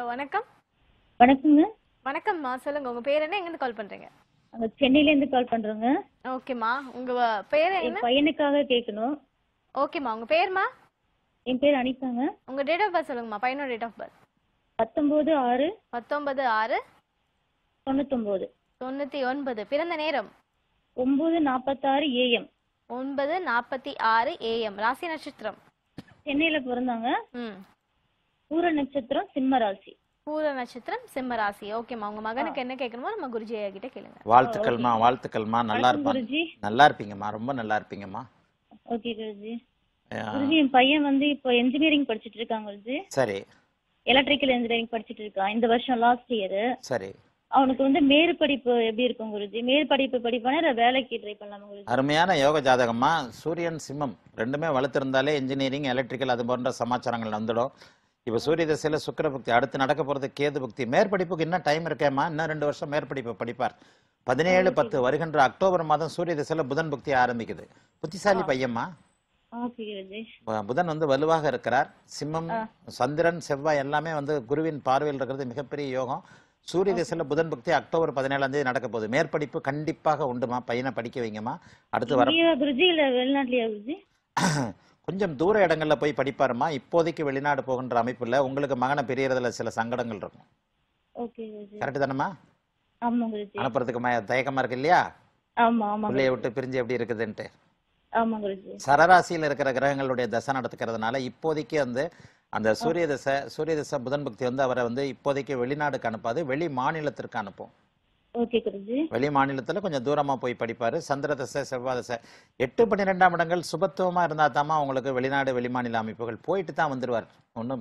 வணக்கம் வணக்கங்க வணக்கம்மா சொல்லுங்க உங்க பேர் என்ன எங்கிருந்து கால் பண்றீங்க நாங்க சென்னையில இருந்து கால் பண்றோங்க ஓகேம்மா உங்க வ- பேர் என் என்ன பையனுக்காக கேட்கணும் ஓகேம்மா உங்க பேர்மா என் பேர் அனிதாங்க உங்க டேட் ஆஃப் பர்த் சொல்லுங்கம்மா பையனோட டேட் ஆஃப் பர்த் பத்தொன்பது ஆறு பத்தொன்பது ஆறு தொண்ணூத்தொன்பது தொண்ணூத்தி ஒன்பது பிறந்த நேரம் ஒன்பது நாற்பத்தாறு ஏஎம் ஒன்பது நாற்பத்தி ஆறு ஏஎம் ராசி நட்சத்திரம் சென்னையில பிறந்தாங்க ம் பூர நட்சத்திரம் சிம்ம ராசி பூர நட்சத்திரம் சிம்ம ராசி ஓகேம்மா உங்க மகனுக்கு என்ன கேட்கணுமோ நம்ம குருஜி ஐயா கிட்ட கேளுங்க வாழ்த்துக்கள்மா வாழ்த்துக்கள்மா நல்லா வணக்கம் இருப்பான் குருஜி நல்லா இருப்பீங்கம்மா ரொம்ப நல்லா இருப்பீங்கம்மா ஓகே குருஜி அஹ், குருஜி என் பையன் வந்து இப்போ இன்ஜினியரிங் படிச்சிட்டு இருக்கான் குருஜி சரி எலக்ட்ரிக்கல் இன்ஜினியரிங் படிச்சிட்டு இருக்கான் இந்த வருஷம் லாஸ்ட் இயர் சரி அவனுக்கு வந்து மேறு படிப்பு எப்படி இருக்கும் குருஜி மேறு படிப்பு படிப்பானா இல்ல வேலைக்கு ட்ரை பண்ணலாமா குருஜி அருமையான யோக ஜாதகமா சூரியன் சிம்மம் ரெண்டுமே வலுத்திருந்தாலே இன்ஜினியரிங் எலக்ட்ரிக்கல் அது போன்ற சமாச்சாரங்கள் வந்துடும் இப்போ சூரிய திசையில் சுக்கிர பக்தி அடுத்து நடக்க போகிறது கேது பக்தி மேற்படிப்புக்கு இன்னும் டைம் இருக்கேம்மா இன்னும் ரெண்டு வருஷம் மேற்படிப்பு படிப்பார் பதினேழு பத்து வருகின்ற அக்டோபர் மாதம் சூரிய திசையில் புதன் பக்தி ஆரம்பிக்குது புத்திசாலி பையம்மா ஓகே குருஜி ப- புதன் வந்து வலுவாக இருக்கிறார் சிம்மம் ஆ. சந்திரன் செவ்வாய் எல்லாமே வந்து குருவின் பார்வையில் இருக்கிறது மிகப்பெரிய யோகம் சூரிய திசையில புதன் பக்தி அக்டோபர் பதினேழாம் தேதி நடக்க போகுது மேற்படிப்பு கண்டிப்பாக உண்டுமா பையனை படிக்க வைங்கம்மா அடுத்து வர இங்கேயா குருஜி இல்ல வெளிநாட்டுலயா குருஜி கொஞ்சம் தூர இடங்கள்ல போய் படிப்பாருமா இப்போதைக்கு வெளிநாடு போகின்ற அமைப்புல உங்களுக்கு மகனை பிரியறதுல சில சங்கடங்கள் இருக்கும் ஓகே குருஜி கரெக்ட் தானம்மா ஆமா குருஜி அனுப்புறதுக்கு ம- தயக்கமா இருக்கு இல்லையா ஆமா ஆமா பிள்ளைய குருஜி. விட்டு பிரிஞ்சு எப்படி இருக்குதுன்ட்டு ஆமா குருஜி சரராசியில் இருக்கிற கிரகங்களுடைய தசை நடத்துக்கிறதுனால இப்போதைக்கு வந்து அந்த சூரிய தசை சூரிய தசை புதன் பக்தி வந்து அவரை வந்து இப்போதைக்கு வெளிநாடுக்கு அனுப்பாது வெளி மாநிலத்திற்கு அனுப்பும் ஓகே குருஜி வெளி மாநிலத்துல கொஞ்சம் தூரமா போய் படிப்பாரு சந்திர தசை செவ்வாய் தசை எட்டு பன்னிரெண்டாம் இடங்கள் சுபத்துவமா இருந்தா தாமா உங்களுக்கு வெளிநாடு வெளிமாநில அமைப்புகள் போயிட்டு தான் வந்துருவார் ஒன்றும்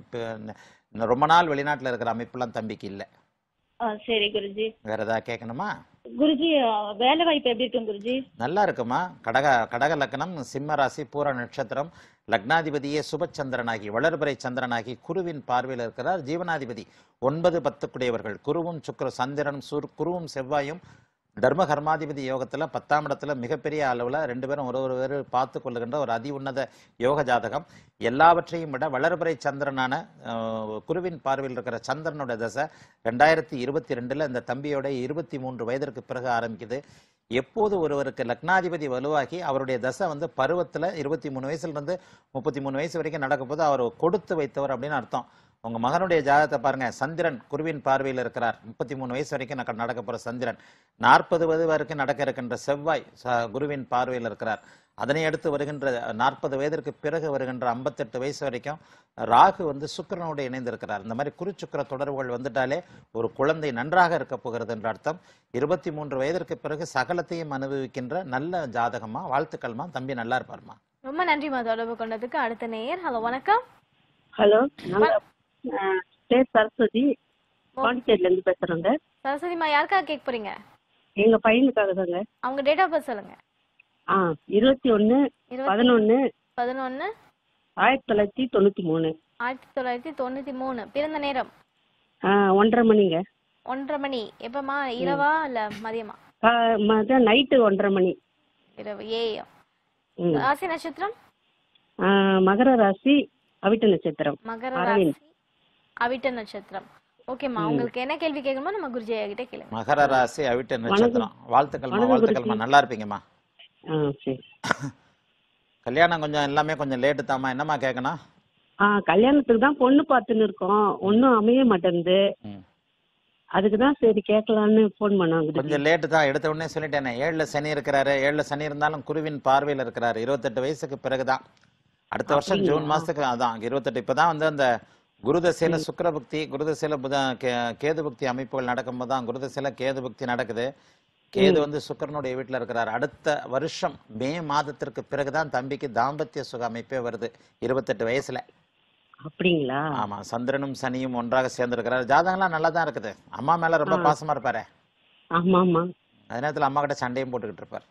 ரொம்ப நாள் வெளிநாட்டுல இருக்கிற அமைப்புலாம் தம்பிக்கு இல்லை ஆ சரி குருஜி வேற ஏதாவது கேட்கணுமா குருஜி ஆ, வேலை வாய்ப்பு எப்படி இருக்கும் குருஜி நல்லா இருக்குமா கடக கடக லக்னம் சிம்ம ராசி பூர நட்சத்திரம் லக்னாதிபதியே சுபச்சந்திரனாகி வளர்பிறை சந்திரனாகி குருவின் பார்வையில் இருக்கிறார் ஜீவனாதிபதி ஒன்பது பத்துக்குடையவர்கள் குருவும் சுக்கிர சந்திரனும் சூர் குருவும் செவ்வாயும் தர்ம கர்மாதிபதி யோகத்துல பத்தாம் இடத்துல மிகப்பெரிய அளவுல ரெண்டு பேரும் ஒரு ஒரு பார்த்து கொள்ளுகின்ற ஒரு அதி உன்னத யோக ஜாதகம் எல்லாவற்றையும் விட வளர்பிறை சந்திரனான அஹ், குருவின் பார்வையில் இருக்கிற சந்திரனோட தசை ரெண்டாயிரத்தி இருபத்தி ரெண்டுல இந்த தம்பியோட இருபத்தி மூன்று வயதிற்கு பிறகு ஆரம்பிக்குது எப்போது ஒருவருக்கு லக்னாதிபதி வலுவாகி அவருடைய தசை வந்து பருவத்துல இருபத்தி மூணு வயசுல இருந்து முப்பத்தி மூணு வயசு வரைக்கும் நடக்கும் போது அவர் கொடுத்து வைத்தவர் அப்படின்னு அர்த்தம் உங்க மகனுடைய ஜாதகத்தை பாருங்க சந்திரன் குருவின் பார்வையில் இருக்கிறார் முப்பத்தி மூணு வயசு வரைக்கும் நட- நடக்க போற சந்திரன் நாற்பது வயது வரைக்கும் நடக்க இருக்கின்ற செவ்வாய் ச- குருவின் பார்வையில் இருக்கிறார் அதனை அடுத்து வருகின்ற நாற்பது வயதிற்கு பிறகு வருகின்ற ஐம்பத்தெட்டு வயசு வரைக்கும் ராகு வந்து சுக்கிரனோடு இணைந்திருக்கிறார் இந்த மாதிரி குரு சுக்கிர தொடர்புகள் வந்துட்டாலே ஒரு குழந்தை நன்றாக இருக்க போகிறது என்ற அர்த்தம் இருபத்தி மூன்று வயதிற்கு பிறகு சகலத்தையும் அனுபவிக்கின்ற நல்ல ஜாதகமா வாழ்த்துக்கள்மா தம்பி நல்லா இருப்பாருமா ரொம்ப நன்றிம்மா தொடர்பு கொண்டதுக்கு அடுத்த நேயர் ஹலோ வணக்கம் ஹலோ நாங்க அஹ், பேர் சரஸ்வதி பாண்டிச்சேரில இருந்து பேசுறோங்க சரஸ்வதிமா யாருக்காக கேட்க போறீங்க எங்க பையனுக்காக தாங்க அவங்க டேட் ஆஃப் பர்த் சொல்லுங்க ஆ இருபத்தி ஒண்ணு இருபத்தி பதினொன்னு பதினொன்னு ஆயிரத்தி தொள்ளாயிரத்தி தொண்ணூத்தி மூணு ஆயிரத்தி தொள்ளாயிரத்தி தொண்ணூத்தி மூணு பிறந்த நேரம் ஆ, ஒன்றரை மணிங்க ஒன்றரை மணி எப்பமா இரவா இல்ல மதியமா கா- மதியம் நைட்டு ஒன்றரை மணி இரவு ஏஎம் ம். ராசி நட்சத்திரம் ஆ, மகர ராசி அவிட்ட நட்சத்திரம் மகர அரவிந்த். ராசி அவிட்ட நட்சத்திரம் ஓகேம்மா உங்களுக்கு என்ன கேள்வி கேட்கணுமோ நம்ம குருஜி ஐயா கிட்ட கேளுங்க மகர ராசி அவிட்ட நட்சத்திரம் வாழ்த்துக்கள்மா வணக்கம் வாழ்த்துக்கள்மா குருஜி. நல்லா இருப்பீங்கம்மா ஆ சரி கல்யாணம் கொஞ்சம் எல்லாமே கொஞ்சம் லேட்டு தாம்மா என்னம்மா கேட்கணும் ஆ கல்யாணத்துக்கு தான் பொண்ணு பார்த்துன்னு இருக்கோம் ஒன்றும் அமைய மாட்டேங்குது ம். அதுக்கு தான் சரி கேட்கலான்னு ஃபோன் பண்ணாங்க கொஞ்சம் லேட்டு தான் எடுத்த உடனே சொல்லிட்டேனே ஏழுல சனி இருக்கிறாரு ஏழுல சனி இருந்தாலும் குருவின் பார்வையில் இருக்கிறாரு இருபத்தெட்டு வயசுக்கு பிறகுதான் அடுத்த வருஷம் ஜூன் அப்படிங்களா? மாசத்துக்கு அதான் இருபத்தெட்டு இப்பதான் வந்து அந்த குருதசையில சுக்கிர பக்தி குருதசையில புத கே- கேது பக்தி அமைப்புகள் நடக்கும்போது தான் குருதசையில கேது பக்தி நடக்குது கேது வந்து சுக்கிரனுடைய வீட்டுல இருக்கிறார் அடுத்த வருஷம் மே மாதத்திற்கு பிறகுதான் தம்பிக்கு தாம்பத்திய சுக அமைப்பே வருது இருபத்தெட்டு வயசுல அப்படிங்களா ஆமா சந்திரனும் சனியும் ஒன்றாக சேர்ந்திருக்கிறார் ஜாதகம்லாம் நல்லா தான் இருக்குது அம்மா மேல ரொம்ப ஆ. பாசமா இருப்பாரு ஆமா ஆமா அதே நேரத்தில் அம்மா கிட்ட சண்டையும் போட்டுக்கிட்டு இருப்பார்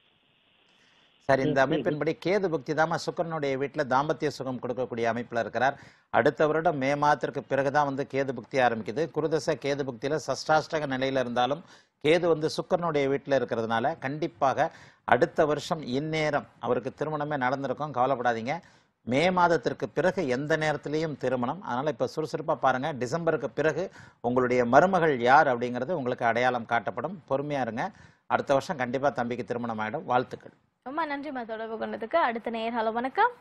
சரி இந்த சரி, அமைப்பின்படி கேது பக்தி தாம சுக்கரனுடைய வீட்டில் தாம்பத்திய சுகம் கொடுக்கக்கூடிய அமைப்பில் இருக்கிறார் அடுத்த வருடம் மே மாதத்திற்கு பிறகுதான் வந்து கேது பக்தி ஆரம்பிக்குது குருதச கேது பக்தியில சஷ்டாஷ்டக நிலையில இருந்தாலும் கேது வந்து சுக்கரனுடைய வீட்டில் இருக்கிறதுனால கண்டிப்பாக அடுத்த வருஷம் இந்நேரம் அவருக்கு திருமணமே நடந்திருக்கும் கவலைப்படாதீங்க மே மாதத்திற்கு பிறகு எந்த நேரத்திலையும் திருமணம் அதனால இப்ப சுறுசுறுப்பா பாருங்க டிசம்பருக்கு பிறகு உங்களுடைய மருமகள் யார் அப்படிங்கிறது உங்களுக்கு அடையாளம் காட்டப்படும் பொறுமையா இருங்க அடுத்த வருஷம் கண்டிப்பா தம்பிக்கு திருமணம் ஆயிடும் வாழ்த்துக்கள் ரொம்ப நன்றிம்மா தொடர்பு கொண்டதுக்கு அடுத்த நேயர் ஹலோ வணக்கம்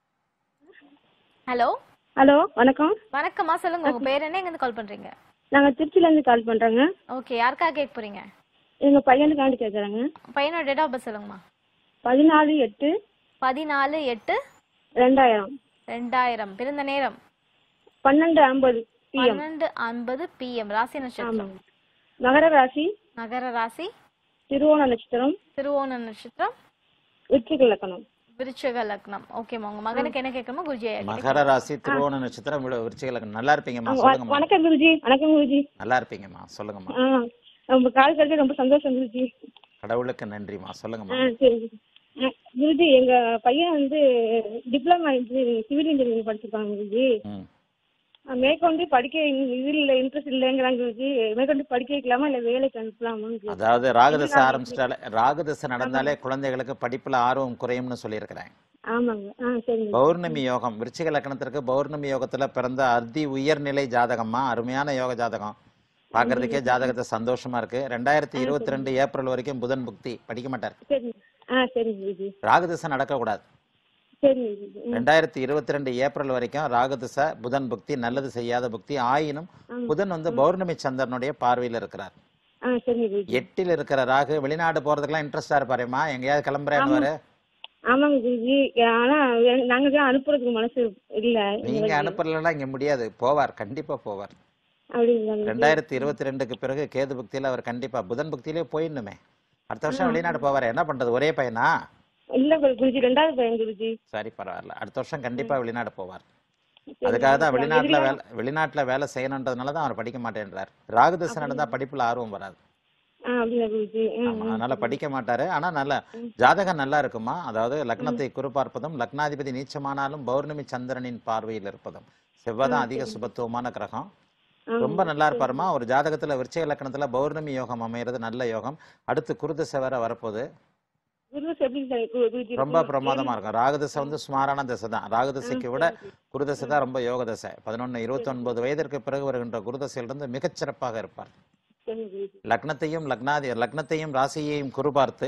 ஹலோ ஹலோ வணக்கம் வணக்கம்மா சொல்லுங்க உங்க பேர் என்ன எங்க கால் பண்றீங்க நாங்க திருச்சில இருந்து கால் பண்றோங்க ஓகே யாருக்காக கேட்க போறீங்க எங்க பையனுக்காண்டி கேக்குறாங்க பையனோட டேட் ஆஃப் பர்த் சொல்லுங்கம்மா பதினாலு எட்டு பதினாலு எட்டு ரெண்டாயிரம் ரெண்டாயிரம் பிறந்த நேரம் பன்னெண்டு ஐம்பது பிஎம் பன்னெண்டு ஐம்பது பிஎம் ராசி நட்சத்திரம் ஆமாங்க மகர ராசி நகர ராசி திருவோண நட்சத்திரம் திருவோண நட்சத்திரம் விருச்சிக லக்கணம் விருச்சிக லக்னம் ஓகேம்மா உங்க மகனுக்கு என்ன கேட்கணுமோ குருஜி ஐயா கிட்ட மகர ராசி திருவோண நட்சத்திரம் விழு- விருச்சிக லக்னம் நல்லா இருப்பீங்கம்மா வ- சொல்லுங்கம்மா வணக்கம் குருஜி வணக்கம் குருஜி நல்லா இருப்பீங்கம்மா சொல்லுங்கம்மா ஆ உங்க கால் கிடைச்சது ரொம்ப சந்தோஷம் குருஜி கடவுளுக்கு நன்றிம்மா சொல்லுங்கம்மா ஆ சரி குருஜி. ஆ, குருஜி எங்க பையன் வந்து டிப்ளமா இன்ஜினியரிங் சிவில் இன்ஜினியரிங் படிச்சிருக்காங்க குருஜி ம் ஆ, மேற்கொண்டு படிக்க இதில் இன்ட்ரெஸ்ட் இல்லைங்கிறாங்க குருஜி மேற்கொண்டு படிக்க வைக்கலாமா இல்லை வேலைக்கு அனுப்பலாமா குருஜி? அதாவது ராகதசை ஆரம்பிச்சிட்டாலே ராகதசை நடந்தாலே குழந்தைகளுக்கு படிப்புல ஆர்வம் குறையும்னு சொல்லியிருக்கிறேன் ஆமாங்க ஆ சரிங்க பௌர்ணமி யோகம் விருச்சிக லக்னத்திற்கு பௌர்ணமி யோகத்துல பிறந்த அதி உயர்நிலை ஜாதகம்மா அருமையான யோக ஜாதகம் பார்க்கறதுக்கே ஜாதகத்தை சந்தோஷமா இருக்கு ரெண்டாயிரத்தி இருபத்தி ரெண்டு ஏப்ரல் வரைக்கும் புதன் புக்தி படிக்க மாட்டார் சரிங்க ஆ சரிங்க குருஜி ராகதசை நடக்கக்கூடாது சரிங்க குருஜி ம், ரெண்டாயிரத்தி இருபத்தி ரெண்டு ஏப்ரல் வரைக்கும் ராகதசை புதன் புக்தி நல்லது செய்யாத புக்தி ஆயினும் ஆமா. புதன் வந்து பௌர்ணமி சந்திரனுடைய பார்வையில் இருக்கிறார் ஆ சரிங்க குருஜி எட்டில் இருக்கிற ராகு வெளிநாடு போறதுக்கெல்லாம் இன்ட்ரெஸ்டா இருப்பாருமா எங்கேயாவது கிளம்புறேன்னு ஆமாங்க குருஜி ஆனா எ- நாங்க தான் அனுப்புறதுக்கு மனசு இல்ல நீங்க அனுப்பலாம் இங்க முடியாது போவார் கண்டிப்பா போவார் அப்படிங்களா குருஜி? ரெண்டாயிரத்தி இருபத்தி ரெண்டுக்கு பிறகு கேது புக்தியில அவர் கண்டிப்பா புதன் புக்தியிலே போயிடணுமே அடுத்த வருஷம் வெளிநாடு போவார் என்ன பண்றது ஒரே பையனா இல்ல குரு- குருஜி ரெண்டாவது பையன் குருஜி சரி பரவாயில்ல அடுத்த வருஷம் கண்டிப்பா வெளிநாடு போவார் சரி, அதுக்காக தான் குருஜி. வெளிநாட்டுல எதிர்காலம் வேலை வெளிநாட்டுல வேலை செய்யணுன்றதுனால தான் அவர் படிக்க மாட்டேன்றார் ராகுதசை நடந்தா படிப்புல ஆர்வம் வராது ஆ அப்படிங்களா குருஜி ம், ஆமா ம். அதனால படிக்க மாட்டாரு ஆனா நல்ல ஜாதகம் நல்லா இருக்குமா அதாவது லக்னத்தை குறிப்பார்ப்பதும் லக்னாதிபதி நீச்சமானாலும் பௌர்ணமி சந்திரனின் பார்வையில் இருப்பதும் செவ்வாய் தான் அதிக சுபத்துவமான கிரகம் ஆ, ரொம்ப நல்லா இருப்பாருமா ஒரு ஜாதகத்துல விருச்சிக லக்னத்துல பௌர்ணமி யோகம் அமைகிறது நல்ல யோகம் அடுத்து குருதசை வேற வரப்போகுது குருதசை எப்படி சார் கு- குருஜி ரொம்ப பிரமாதமா இருக்கும் ராகுதசை வந்து சுமாரான தசை தான் ராகுதசைக்கு விட குருதசை தான் ரொம்ப யோக தசை பதினொன்னு இருபத்தி ஒன்பது வயதிற்கு பிறகு வருகின்ற குருதசையிலிருந்து மிகச் சிறப்பாக இருப்பார் சரிங்க குருஜி லக்னத்தையும் லக்னாதி லக்னத்தையும் ராசியையும் குறிபார்த்து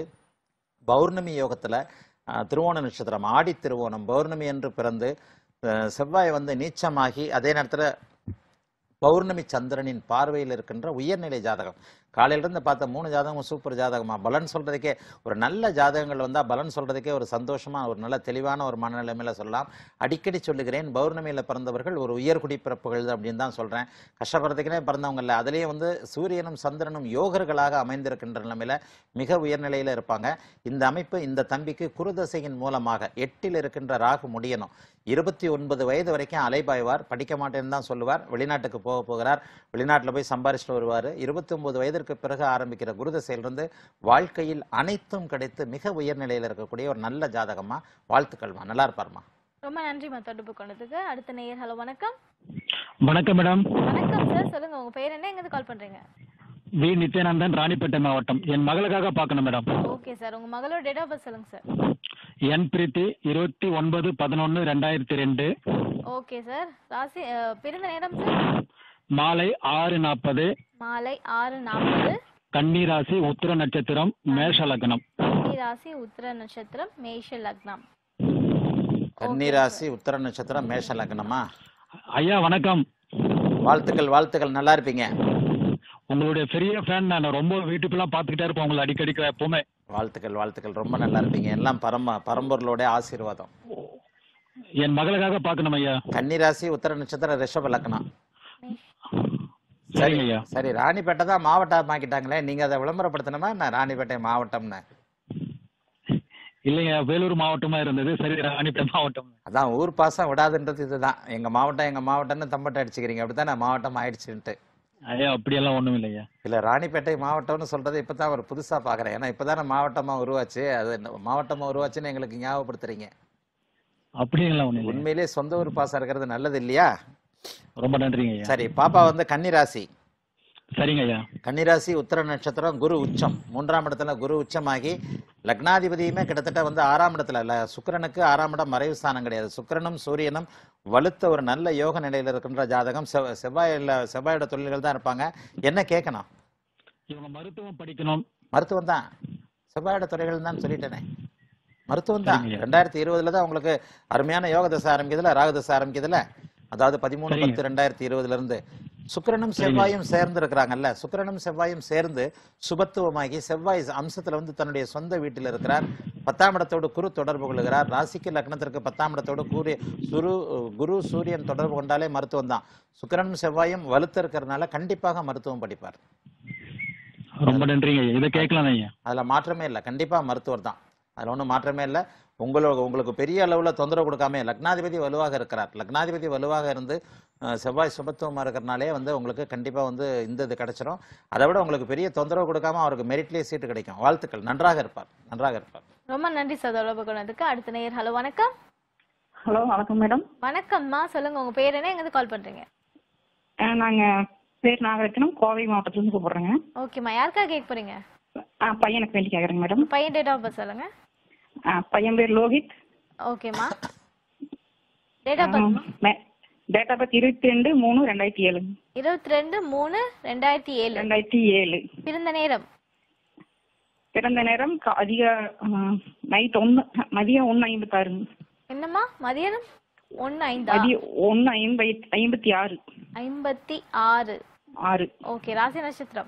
பௌர்ணமி யோகத்துல அஹ், திருவோண நட்சத்திரம் ஆடி திருவோணம் பௌர்ணமி என்று பிறந்து அஹ், செவ்வாய் வந்து நீச்சமாகி அதே நேரத்துல பௌர்ணமி சந்திரனின் பார்வையில் இருக்கின்ற உயர்நிலை ஜாதகம் காலையில இருந்து பார்த்த மூணு ஜாதகமும் சூப்பர் ஜாதகமா பலன் சொல்றதுக்கே ஒரு நல்ல ஜாதகங்கள் வந்தா பலன் சொல்றதுக்கே ஒரு சந்தோஷமா ஒரு நல்ல தெளிவான ஒரு மனநிலைமையில சொல்லலாம் அடிக்கடி சொல்லுகிறேன் பௌர்ணமியில பிறந்தவர்கள் ஒரு உயர்குடி பிறப்புகள் அப்படின்னு தான் சொல்றேன் கஷ்டப்படுறதுக்குனே பிறந்தவங்க இல்லை அதுலேயே வந்து சூரியனும் சந்திரனும் யோகர்களாக அமைந்திருக்கின்ற நிலைமையில மிக உயர்நிலையில இருப்பாங்க இந்த அமைப்பு இந்த தம்பிக்கு குருதசையின் மூலமாக எட்டில் இருக்கின்ற ராகு முடியணும் இருபத்தி ஒன்பது வயது வரைக்கும் அலைபாய்வார் படிக்க மாட்டேன்னு தான் சொல்லுவார் வெளிநாட்டுக்கு போக போகிறார் வெளிநாட்டில் போய் சம்பாரிச்சுட்டு வருவார் இருபத்தி ஒன்பது வயதிற்கு பிறகு ஆரம்பிக்கிற குருதசையிலிருந்து வாழ்க்கையில் அனைத்தும் கிடைத்து மிக உயர்நிலையில் இருக்கக்கூடிய ஒரு நல்ல ஜாதகமா வாழ்த்துக்கள்மா நல்லா இருப்பார்மா ரொம்ப நன்றிம்மா தொடர்பு கொண்டதுக்கு அடுத்த நேயர் ஹலோ வணக்கம் வணக்கம் மேடம் வணக்கம் சார் சொல்லுங்க உங்க பேர் என்ன எங்க கால் பண்றீங்க வி நித்யானந்தன் ராணிப்பேட்டை மாவட்டம் என் மகளுக்காக பார்க்கணும் மேடம் ஓகே சார் உங்க மகளோட டேட் ஆஃப் பர்த் சொல்லுங்க சார் என் பிரீத்தி இருபத்தி ஒன்பது பதினொன்று ரெண்டாயிரத்தி ரெண்டு ஓகே சார் ராசி அஹ், பிறந்த நேரம் சார் மாலை ஆறு நாற்பது மாலை ஆறு நாற்பது கன்னி ராசி உத்திர நட்சத்திரம் மேஷ லக்னம் கன்னி ராசி உத்திர நட்சத்திரம் மேஷ லக்னம் கன்னிராசி உத்தர நட்சத்திரம் மேஷ லக்னமா ஐயா வணக்கம் வாழ்த்துக்கள் வாழ்த்துக்கள் நல்லா இருப்பீங்க உங்களுடைய பெரிய ஃபேன் நான் ரொம்ப வீட்டுக்கெல்லாம் பார்த்துக்கிட்டே இருப்பேன் உங்களை அடிக்கடி எப்பவுமே வாழ்த்துக்கள் வாழ்த்துக்கள் ரொம்ப நல்லா இருப்பீங்க எல்லாம் பரம பரம்பொருளோட ஆசீர்வாதம் என் மகளுக்காக பார்க்கணும் ஐயா கன்னிராசி உத்தர நட்சத்திரம் ரிஷப லக்னம் சரிங்க ஐயா சரி ராணிப்பேட்டை தான் மாவட்டம் ஆக்கிட்டாங்களே நீங்க அதை விளம்பரப்படுத்தணுமா நான் ராணிப்பேட்டை மாவட்டம்னு இல்லைங்க வேலூர் மாவட்டமா இருந்தது சரி ராணிப்பேட்டை மாவட்டம் அதான் ஊர் பாசம் விடாதுன்றது இதுதான் எங்க மாவட்டம் எங்க மாவட்டம்னு தம்பட்டை அடிச்சுக்கிறீங்க அப்படித்தானே மாவட்டம் ஆயிடுச்சுன்ட்டு ஐயா அப்படியெல்லாம் ஒண்ணும் இல்லையா இல்ல ராணிப்பேட்டை மாவட்டம்னு சொல்றது இப்பதான் ஒரு புதுசா பாக்குறேன் ஏன்னா இப்பதானே மாவட்டமா உருவாச்சு அது என்ன- மாவட்டமா உருவாச்சுன்னு எங்களுக்கு ஞாபகப்படுத்துறீங்க அப்படியெல்லாம் ஒண்ணும் இல்லை உண்மையிலேயே சொந்த ஊர் பாசம் இருக்கிறது நல்லது இல்லையா ரொம்ப நன்றிங்க ஐயா சரி பாப்பா வந்து கன்னிராசி சரிங்க ஐயா கன்னிராசி உத்தர நட்சத்திரம் குரு உச்சம் மூன்றாம் இடத்துல குரு உச்சமாகி லக்னாதிபதியுமே கிட்டத்தட்ட வந்து ஆறாம் இடத்துல இல்ல சுக்கிரனுக்கு ஆறாம் இடம் மறைவு ஸ்தானம் கிடையாது சுக்கிரனும் சூரியனும் வலுத்த ஒரு நல்ல யோக நிலையில இருக்கின்ற ஜாதகம் செவ்- செவ்வாயில செவ்வாயோட தொழில்கள் தான் இருப்பாங்க என்ன கேட்கணும் இவங்க மருத்துவம் படிக்கணும் மருத்துவம் தான் செவ்வாயோட துறைகள் தான் சொல்லிட்டேனே மருத்துவம் தான் சரிங்க. ரெண்டாயிரத்தி இருபதுல தான் உங்களுக்கு அருமையான யோக தசை ஆரம்பிக்குதுல ராகு தசை ஆரம்பிக்குதுல அதாவது பதிமூணு சரிங்க. பத்து ரெண்டாயிரத்தி இருபதுல இருந்து சுக்கிரனும் செவ்வாயும் சேர்ந்து இருக்கிறாங்கல்ல சுக்கிரனும் செவ்வாயும் சேர்ந்து சுபத்துவமாகி செவ்வாய் அம்சத்துல வந்து தன்னுடைய சொந்த வீட்டில் இருக்கிறார் பத்தாம் இடத்தோடு குரு தொடர்பு கொள்கிறார் ராசிக்கு லக்னத்திற்கு பத்தாம் இடத்தோடு குரு சுரு குரு சூரியன் தொடர்பு கொண்டாலே மருத்துவம் தான் சுக்கிரனும் செவ்வாயும் வலுத்து இருக்கிறதுனால கண்டிப்பாக மருத்துவம் படிப்பார் ரொம்ப நன்றிங்க ஐயா இதை கேட்கலாம் ஐயா அதில் மாற்றமே இல்லை கண்டிப்பாக மருத்துவர் தான் அதில் ஒன்றும் மாற்றமே இல்லை உங்களுக்கு உங்களுக்கு பெரிய அளவில் தொந்தரவு கொடுக்காம லக்னாதிபதி வலுவாக இருக்கிறார் லக்னாதிபதி வலுவாக இருந்து அஹ், செவ்வாய் சுபத்துவமாக இருக்கிறனாலே வந்து உங்களுக்கு கண்டிப்பாக வந்து இந்த இது கிடைச்சிரும் அதை விட உங்களுக்கு பெரிய தொந்தரவு கொடுக்காம அவருக்கு மெரிட்லேயே சீட்டு கிடைக்கும் வாழ்த்துக்கள் நன்றாக இருப்பார் நன்றாக இருப்பார் ரொம்ப நன்றி சார் தொடர்பு கொண்டதுக்கு அடுத்த நேயர் ஹலோ வணக்கம் ஹலோ வணக்கம் மேடம் வணக்கம்மா சொல்லுங்க உங்க பேர் என்ன எங்க கால் பண்றீங்க நாங்க பேர் நாகரத்னம் கோவை மாவட்டத்துலேருந்து கூப்பிடுறேங்க ஓகேம்மா யாருக்கா கேட்க போறீங்க ஆ, பையனுக்கு வேண்டி கேட்குறேங்க மேடம் பையன் டேட் ஆஃப் பர்த் சொல்லுங்க ஆ, பையன் பேர் லோகித் ஓகேம்மா date of birth date of birth இருபத்தி ரெண்டு மூணு ரெண்டாயிரத்தி ஏழு இருபத்தி ரெண்டு மூணு ரெண்டாயிரத்தி ஏழு ரெண்டாயிரத்தி ஏழு பிறந்த நேரம் பிறந்த நேரம் கா- அதிக நைட் ஒன்று மதியம் ஒன்று ஐம்பத்தாறு என்னம்மா மதியானம் ஒன்னு ஐந்தா மதியம் ஒன்று ஐம்பை ஐம்பத்தி ஆறு ஐம்பத்தி ஆறு ஆறு ஓகே ராசி நட்சத்திரம்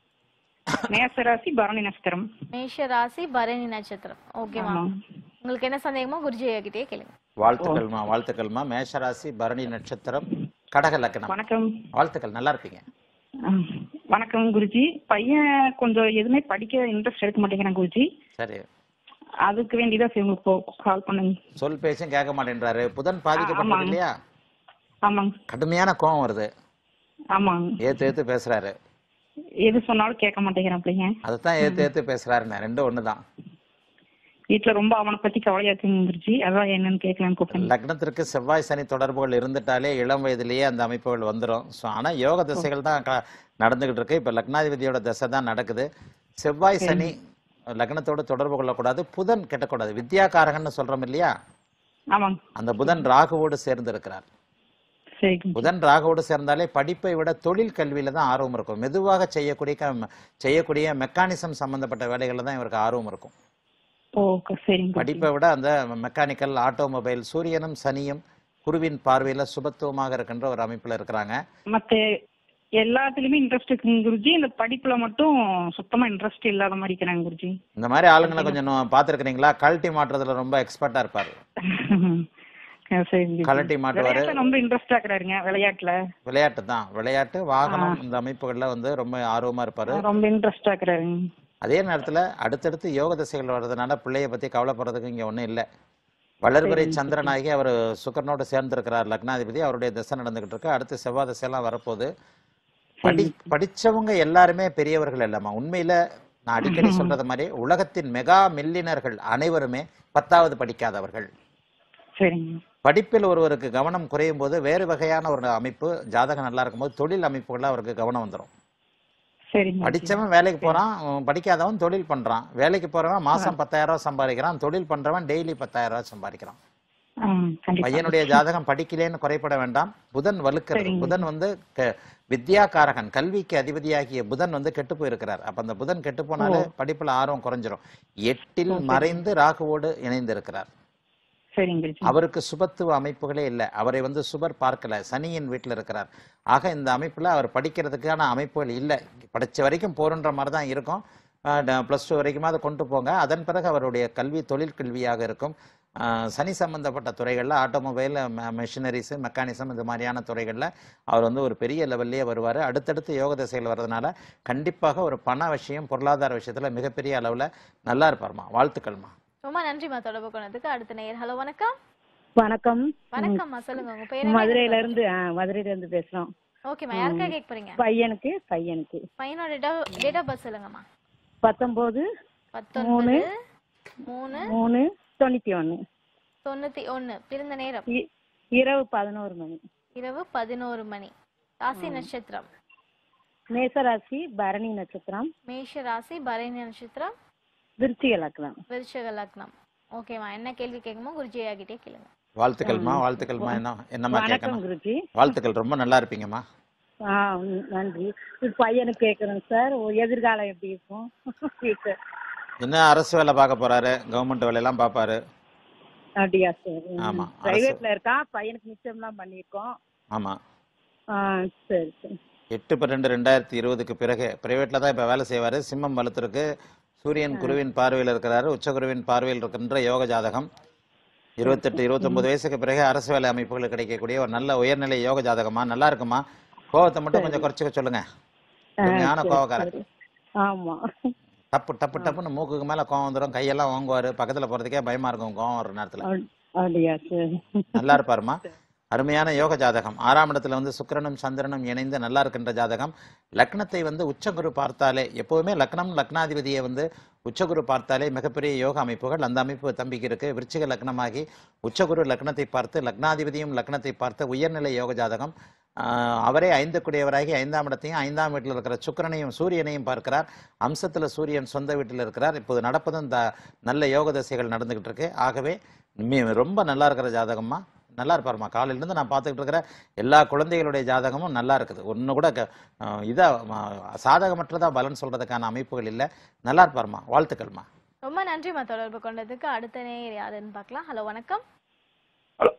மேசராசி பரணி நட்சத்திரம் மேஷ ராசி பரணி நட்சத்திரம் ஓகேம்மா ஆமாம் உங்களுக்கு என்ன சந்தேகமோ குருஜி கிட்டே கேளுங்க வாழ்த்துக்கள்மா வாழ்த்துக்கள்மா மேஷராசி பரணி நட்சத்திரம் கடக லக்னம் வணக்கம் வாழ்த்துக்கள் நல்லா இருப்பீங்க ஆ, வணக்கம் குருஜி பையன் கொஞ்சம் எதுவுமே படிக்க இன்ட்ரெஸ்ட் எடுக்க மாட்டேங்கிறான் குருஜி சரி அதுக்கு வேண்டிதான் சரி உங்களுக்கு கால் பண்ணுங்க சொல் பேச்சும் கேட்க மாட்டேன்றாரு புதன் பாதிக்கப்பட்டது ஆமாங்க. இல்லையா ஆமாங்க கடுமையான கோபம் வருது ஆமாங்க ஏத்து ஏத்து பேசுறாரு எது சொன்னாலும் கேட்க மாட்டேங்கிறான் அப்படிங்க அதைத்தான் ஏத்து ஏத்து பேசுறாருன்னு ரெண்டும் ஒண்ணுதான் வீட்டுல ரொம்ப அவனை பத்தி கவலையா இருக்குங்க குருஜி அதான் என்னன்னு கேட்கலான்னு கூப்பிட்டேன் லக்னத்திற்கு செவ்வாய் சனி தொடர்புகள் இருந்துட்டாலே இளம் வயதிலேயே அந்த அமைப்புகள் வந்துடும் ஸோ ஆனால் யோக திசைகள் தான் க- நடந்துகிட்டு இருக்கு இப்போ லக்னாதிபதியோட திசை தான் நடக்குது செவ்வாய் சனி லக்னத்தோட தொடர்பு கொள்ளக்கூடாது புதன் கெட்டக்கூடாது வித்யாகாரகன்னு சொல்றோம் இல்லையா ஆமாங்க அந்த புதன் ராகுவோடு சேர்ந்து இருக்கிறார் சரி குருஜி. புதன் ராகுவோடு சேர்ந்தாலே படிப்பை விட தொழில் கல்வியில தான் ஆர்வம் இருக்கும் மெதுவாக செய்யக்கூடிய க- செய்யக்கூடிய மெக்கானிசம் சம்பந்தப்பட்ட வேலைகள்ல தான் இவருக்கு ஆர்வம் இருக்கும் ஓ க- சரிங்க குருஜி. படிப்பை விட அந்த மெக்கானிக்கல் ஆட்டோமொபைல் சூரியனும் சனியும் குருவின் பார்வையில சுபத்துவமாக இருக்கின்ற ஒரு அமைப்புல இருக்கிறாங்க மத்த எல்லாத்துலயுமே இன்ட்ரெஸ்ட் இருக்குங்க குருஜி இந்த படிப்புல மட்டும் சுத்தமா இன்ட்ரெஸ்ட் இல்லாத மாதிரி இருக்கிறாங்க குருஜி இந்த மாதிரி ஆளுங்களை கொஞ்சம் நோ- பார்த்திருக்கிறீங்களா கழட்டி மாட்டுறதுல ரொம்ப எக்ஸ்பர்ட்டா இருப்பாரு சரிங்க குருஜி. கழட்டி மாட்டுவாரு விளையாட்டுல ரொம்ப இன்ட்ரெஸ்டா இருக்கிறாருங்க விளையாட்டுல விளையாட்டு தான் விளையாட்டு வாகனம் இந்த அமைப்புகள்ல வந்து ரொம்ப ஆர்வமா இருப்பாரு ரொம்ப இன்ட்ரெஸ்டா இருக்கிறாருங்க அதே நேரத்துல அடுத்தடுத்து யோக திசைகள் வர்றதுனால பிள்ளைய பத்தி கவலைப்படுறதுக்கு இங்க ஒண்ணும் இல்லை வளர்பிறை சந்திரனாகி அவர் சுக்கரனோட சேர்ந்திருக்கிறார் லக்னாதிபதி அவருடைய திசை நடந்துகிட்டு இருக்கு அடுத்து செவ்வாய் திசையெல்லாம் வரப்போகுது படி படிச்சவங்க எல்லாருமே பெரியவர்கள் இல்லம்மா உண்மையில நான் அடிக்கடி சொல்றது மாதிரி உலகத்தின் மெகா மில்லினர்கள் அனைவருமே பத்தாவது படிக்காதவர்கள் சரிங்க படிப்பில் ஒருவருக்கு கவனம் குறையும் போது வேறு வகையான ஒரு அமைப்பு ஜாதகம் நல்லா இருக்கும்போது தொழில் அமைப்புகள்ல அவருக்கு கவனம் வந்துடும் சரிங்க குருஜி. படிச்சவன் வேலைக்கு போறான் அவன் படிக்காதவன் தொழில் பண்றான் வேலைக்கு போறவன் மாசம் பத்தாயிரம் ரூபாய் சம்பாதிக்கிறான் தொழில் பண்றவன் டெய்லி பத்தாயிரம் ரூபாய் சம்பாதிக்கிறான் ஆ, கண்டிப்பா பையனுடைய ஜாதகம் படிக்கலேன்னு குறைபட வேண்டாம் புதன் வலுக்கிறது சரிங்க. புதன் வந்து க- வித்யாகாரகன் கல்விக்கு அதிபதியாகிய புதன் வந்து கெட்டு போயிருக்கிறார் அப்ப அந்த புதன் கெட்டு போனாலே படிப்புல ஆர்வம் குறைஞ்சிரும் எட்டில் மறைந்து ராகுவோடு இணைந்து இருக்கிறார் சரிங்க குருஜி. அவருக்கு சுபத்துவ அமைப்புகளே இல்லை அவரை வந்து சுபர் பார்க்கல சனியின் வீட்டில் இருக்கிறார் ஆக இந்த அமைப்புல அவர் படிக்கிறதுக்கான அமைப்புகள் இல்லை படிச்ச வரைக்கும் போருன்ற மாதிரி தான் இருக்கும் ப்ளஸ் டூ வரைக்குமாவது கொண்டு போங்க அதன் பிறகு அவருடைய கல்வி தொழில் கல்வியாக இருக்கும் ஆஹ் சனி சம்பந்தப்பட்ட துறைகளில் ஆட்டோமொபைல் மெஷினரிஸு மெக்கானிசம் இந்த மாதிரியான துறைகளில் அவர் வந்து ஒரு பெரிய லெவல்லே வருவார் அடுத்தடுத்து யோக திசைகள் வர்றதுனால கண்டிப்பாக ஒரு பண விஷயம் பொருளாதார விஷயத்தில் மிகப்பெரிய அளவில் நல்லா இருப்பார்மா வாழ்த்துக்கள்மா ரொம்ப நன்றிம்மா தொடர்பு கொண்டதுக்கு அடுத்த நேயர் ஹலோ வணக்கம் வணக்கம் வணக்கம்மா சொல்லுங்க உங்க பேர் மதுரையில இருந்து ஆ, மதுரையில இருந்து பேசுறோம் ஓகேம்மா யாருக்கா கேட்க போறீங்க பையனுக்கு பையனுக்கு பையனோட டேட் ஆஃப் பர்த் சொல்லுங்கம்மா பத்தொன்பது பத்தொன்பது மூணு மூணு தொண்ணூத்தி ஒண்ணு தொண்ணூத்தி ஒண்ணு பிறந்த நேரம் இ- இரவு பதினோரு மணி இரவு பதினோரு மணி ராசி நட்சத்திரம் மேசராசி பரணி நட்சத்திரம் மேஷ ராசி பரணி நட்சத்திரம் விருச்சிக லக்னம் விருச்சக லக்னம் ஓகேம்மா என்ன கேள்வி கேட்குமோ குருஜி ஆகிட்டே கேளுங்க வாழ்த்துக்கள்மா வாழ்த்துக்கள்மா என்ன என்னம்மா வணக்கம் கேட்கணும் குருஜி வாழ்த்துக்கள் ரொம்ப நல்லா இருப்பீங்கம்மா ஆ ம், நன்றி இது பையனுக்கு கேட்குறேன் சார் ஓ, எதிர்காலம் எப்படி இருக்கும் future. என்ன அரசு வேலை பார்க்க போறாரு கவர்மெண்ட் வேலையெல்லாம் பார்ப்பாரு அப்படியா சார் ஆமா, பிரைவேட்ல இருக்கான் பையனுக்கு மிச்சம்லாம் பண்ணியிருக்கோம் ஆமா ஆ சரி சரி எட்டு பன்னெண்டு ரெண்டாயிரத்தி இருபதுக்கு பிறகு பிரைவேட்ல தான் இப்ப வேலை செய்வாரு சிம்மம் வலுத்திருக்கு சூரியன் குருவின் பார்வையில் இருக்கிறாரு உச்சகுருவின் பார்வையில் இருக்கின்ற யோக ஜாதகம் இருபத்தெட்டு இருபத்தொன்பது வயசுக்கு பிறகு அரசு வேலை அமைப்புகள் கிடைக்கக்கூடிய ஒரு நல்ல உயர்நிலை யோக ஜாதகமா நல்லா இருக்குமா கோவத்தை மட்டும் கொஞ்சம் குறைச்சிக்க சொல்லுங்க ஆ, உண்மையான சரி, கோவக்காரன் சரி. ஆமா டப்பு டப்பு டப்புன்னு மூக்குக்கு மேல கோவம் வந்துடும் கையெல்லாம் வாங்குவாரு பக்கத்துல போறதுக்கே பயமா இருக்கும் கோவம் வர நேரத்துல அப்~ அப்படியா சார் நல்லா இருப்பாருமா அருமையான யோக ஜாதகம் ஆறாம் இடத்துல வந்து சுக்கிரனும் சந்திரனும் இணைந்து நல்லா இருக்கின்ற ஜாதகம் லக்னத்தை வந்து உச்சகுரு பார்த்தாலே எப்போதுமே லக்னம் லக்னாதிபதியை வந்து உச்சகுரு பார்த்தாலே மிகப்பெரிய யோக அமைப்புகள் அந்த அமைப்பு தம்பிக்கு இருக்கு விருச்சிக லக்னமாகி உச்சகுரு லக்னத்தை பார்த்து லக்னாதிபதியும் லக்னத்தை பார்த்து உயர்நிலை யோக ஜாதகம் ஆஹ் அவரே ஐந்து குடையவராகி ஐந்தாம் இடத்தையும் ஐந்தாம் வீட்டில் இருக்கிற சுக்கிரனையும் சூரியனையும் பார்க்கிறார் அம்சத்துல சூரியன் சொந்த வீட்டில் இருக்கிறார் இப்போது நடப்பதும் இந்த நல்ல யோக தசைகள் நடந்துகிட்டு இருக்கு ஆகவே மி- ரொம்ப நல்லா இருக்கிற ஜாதகமா நல்லா இருப்பாருமா காலையிலேருந்து நான் பார்த்துக்கிட்டு இருக்கிற எல்லா குழந்தைகளுடைய ஜாதகமும் நல்லா இருக்குது ஒன்று கூட க- ஆஹ் இதா ம- சாதகமற்றதா பலன் சொல்றதுக்கான அமைப்புகள் இல்லை நல்லா இருப்பாருமா வாழ்த்துக்கள்மா ரொம்ப நன்றிம்மா தொடர்பு கொண்டதுக்கு அடுத்த நேர் யாருன்னு பார்க்கலாம் ஹலோ வணக்கம் ஹலோ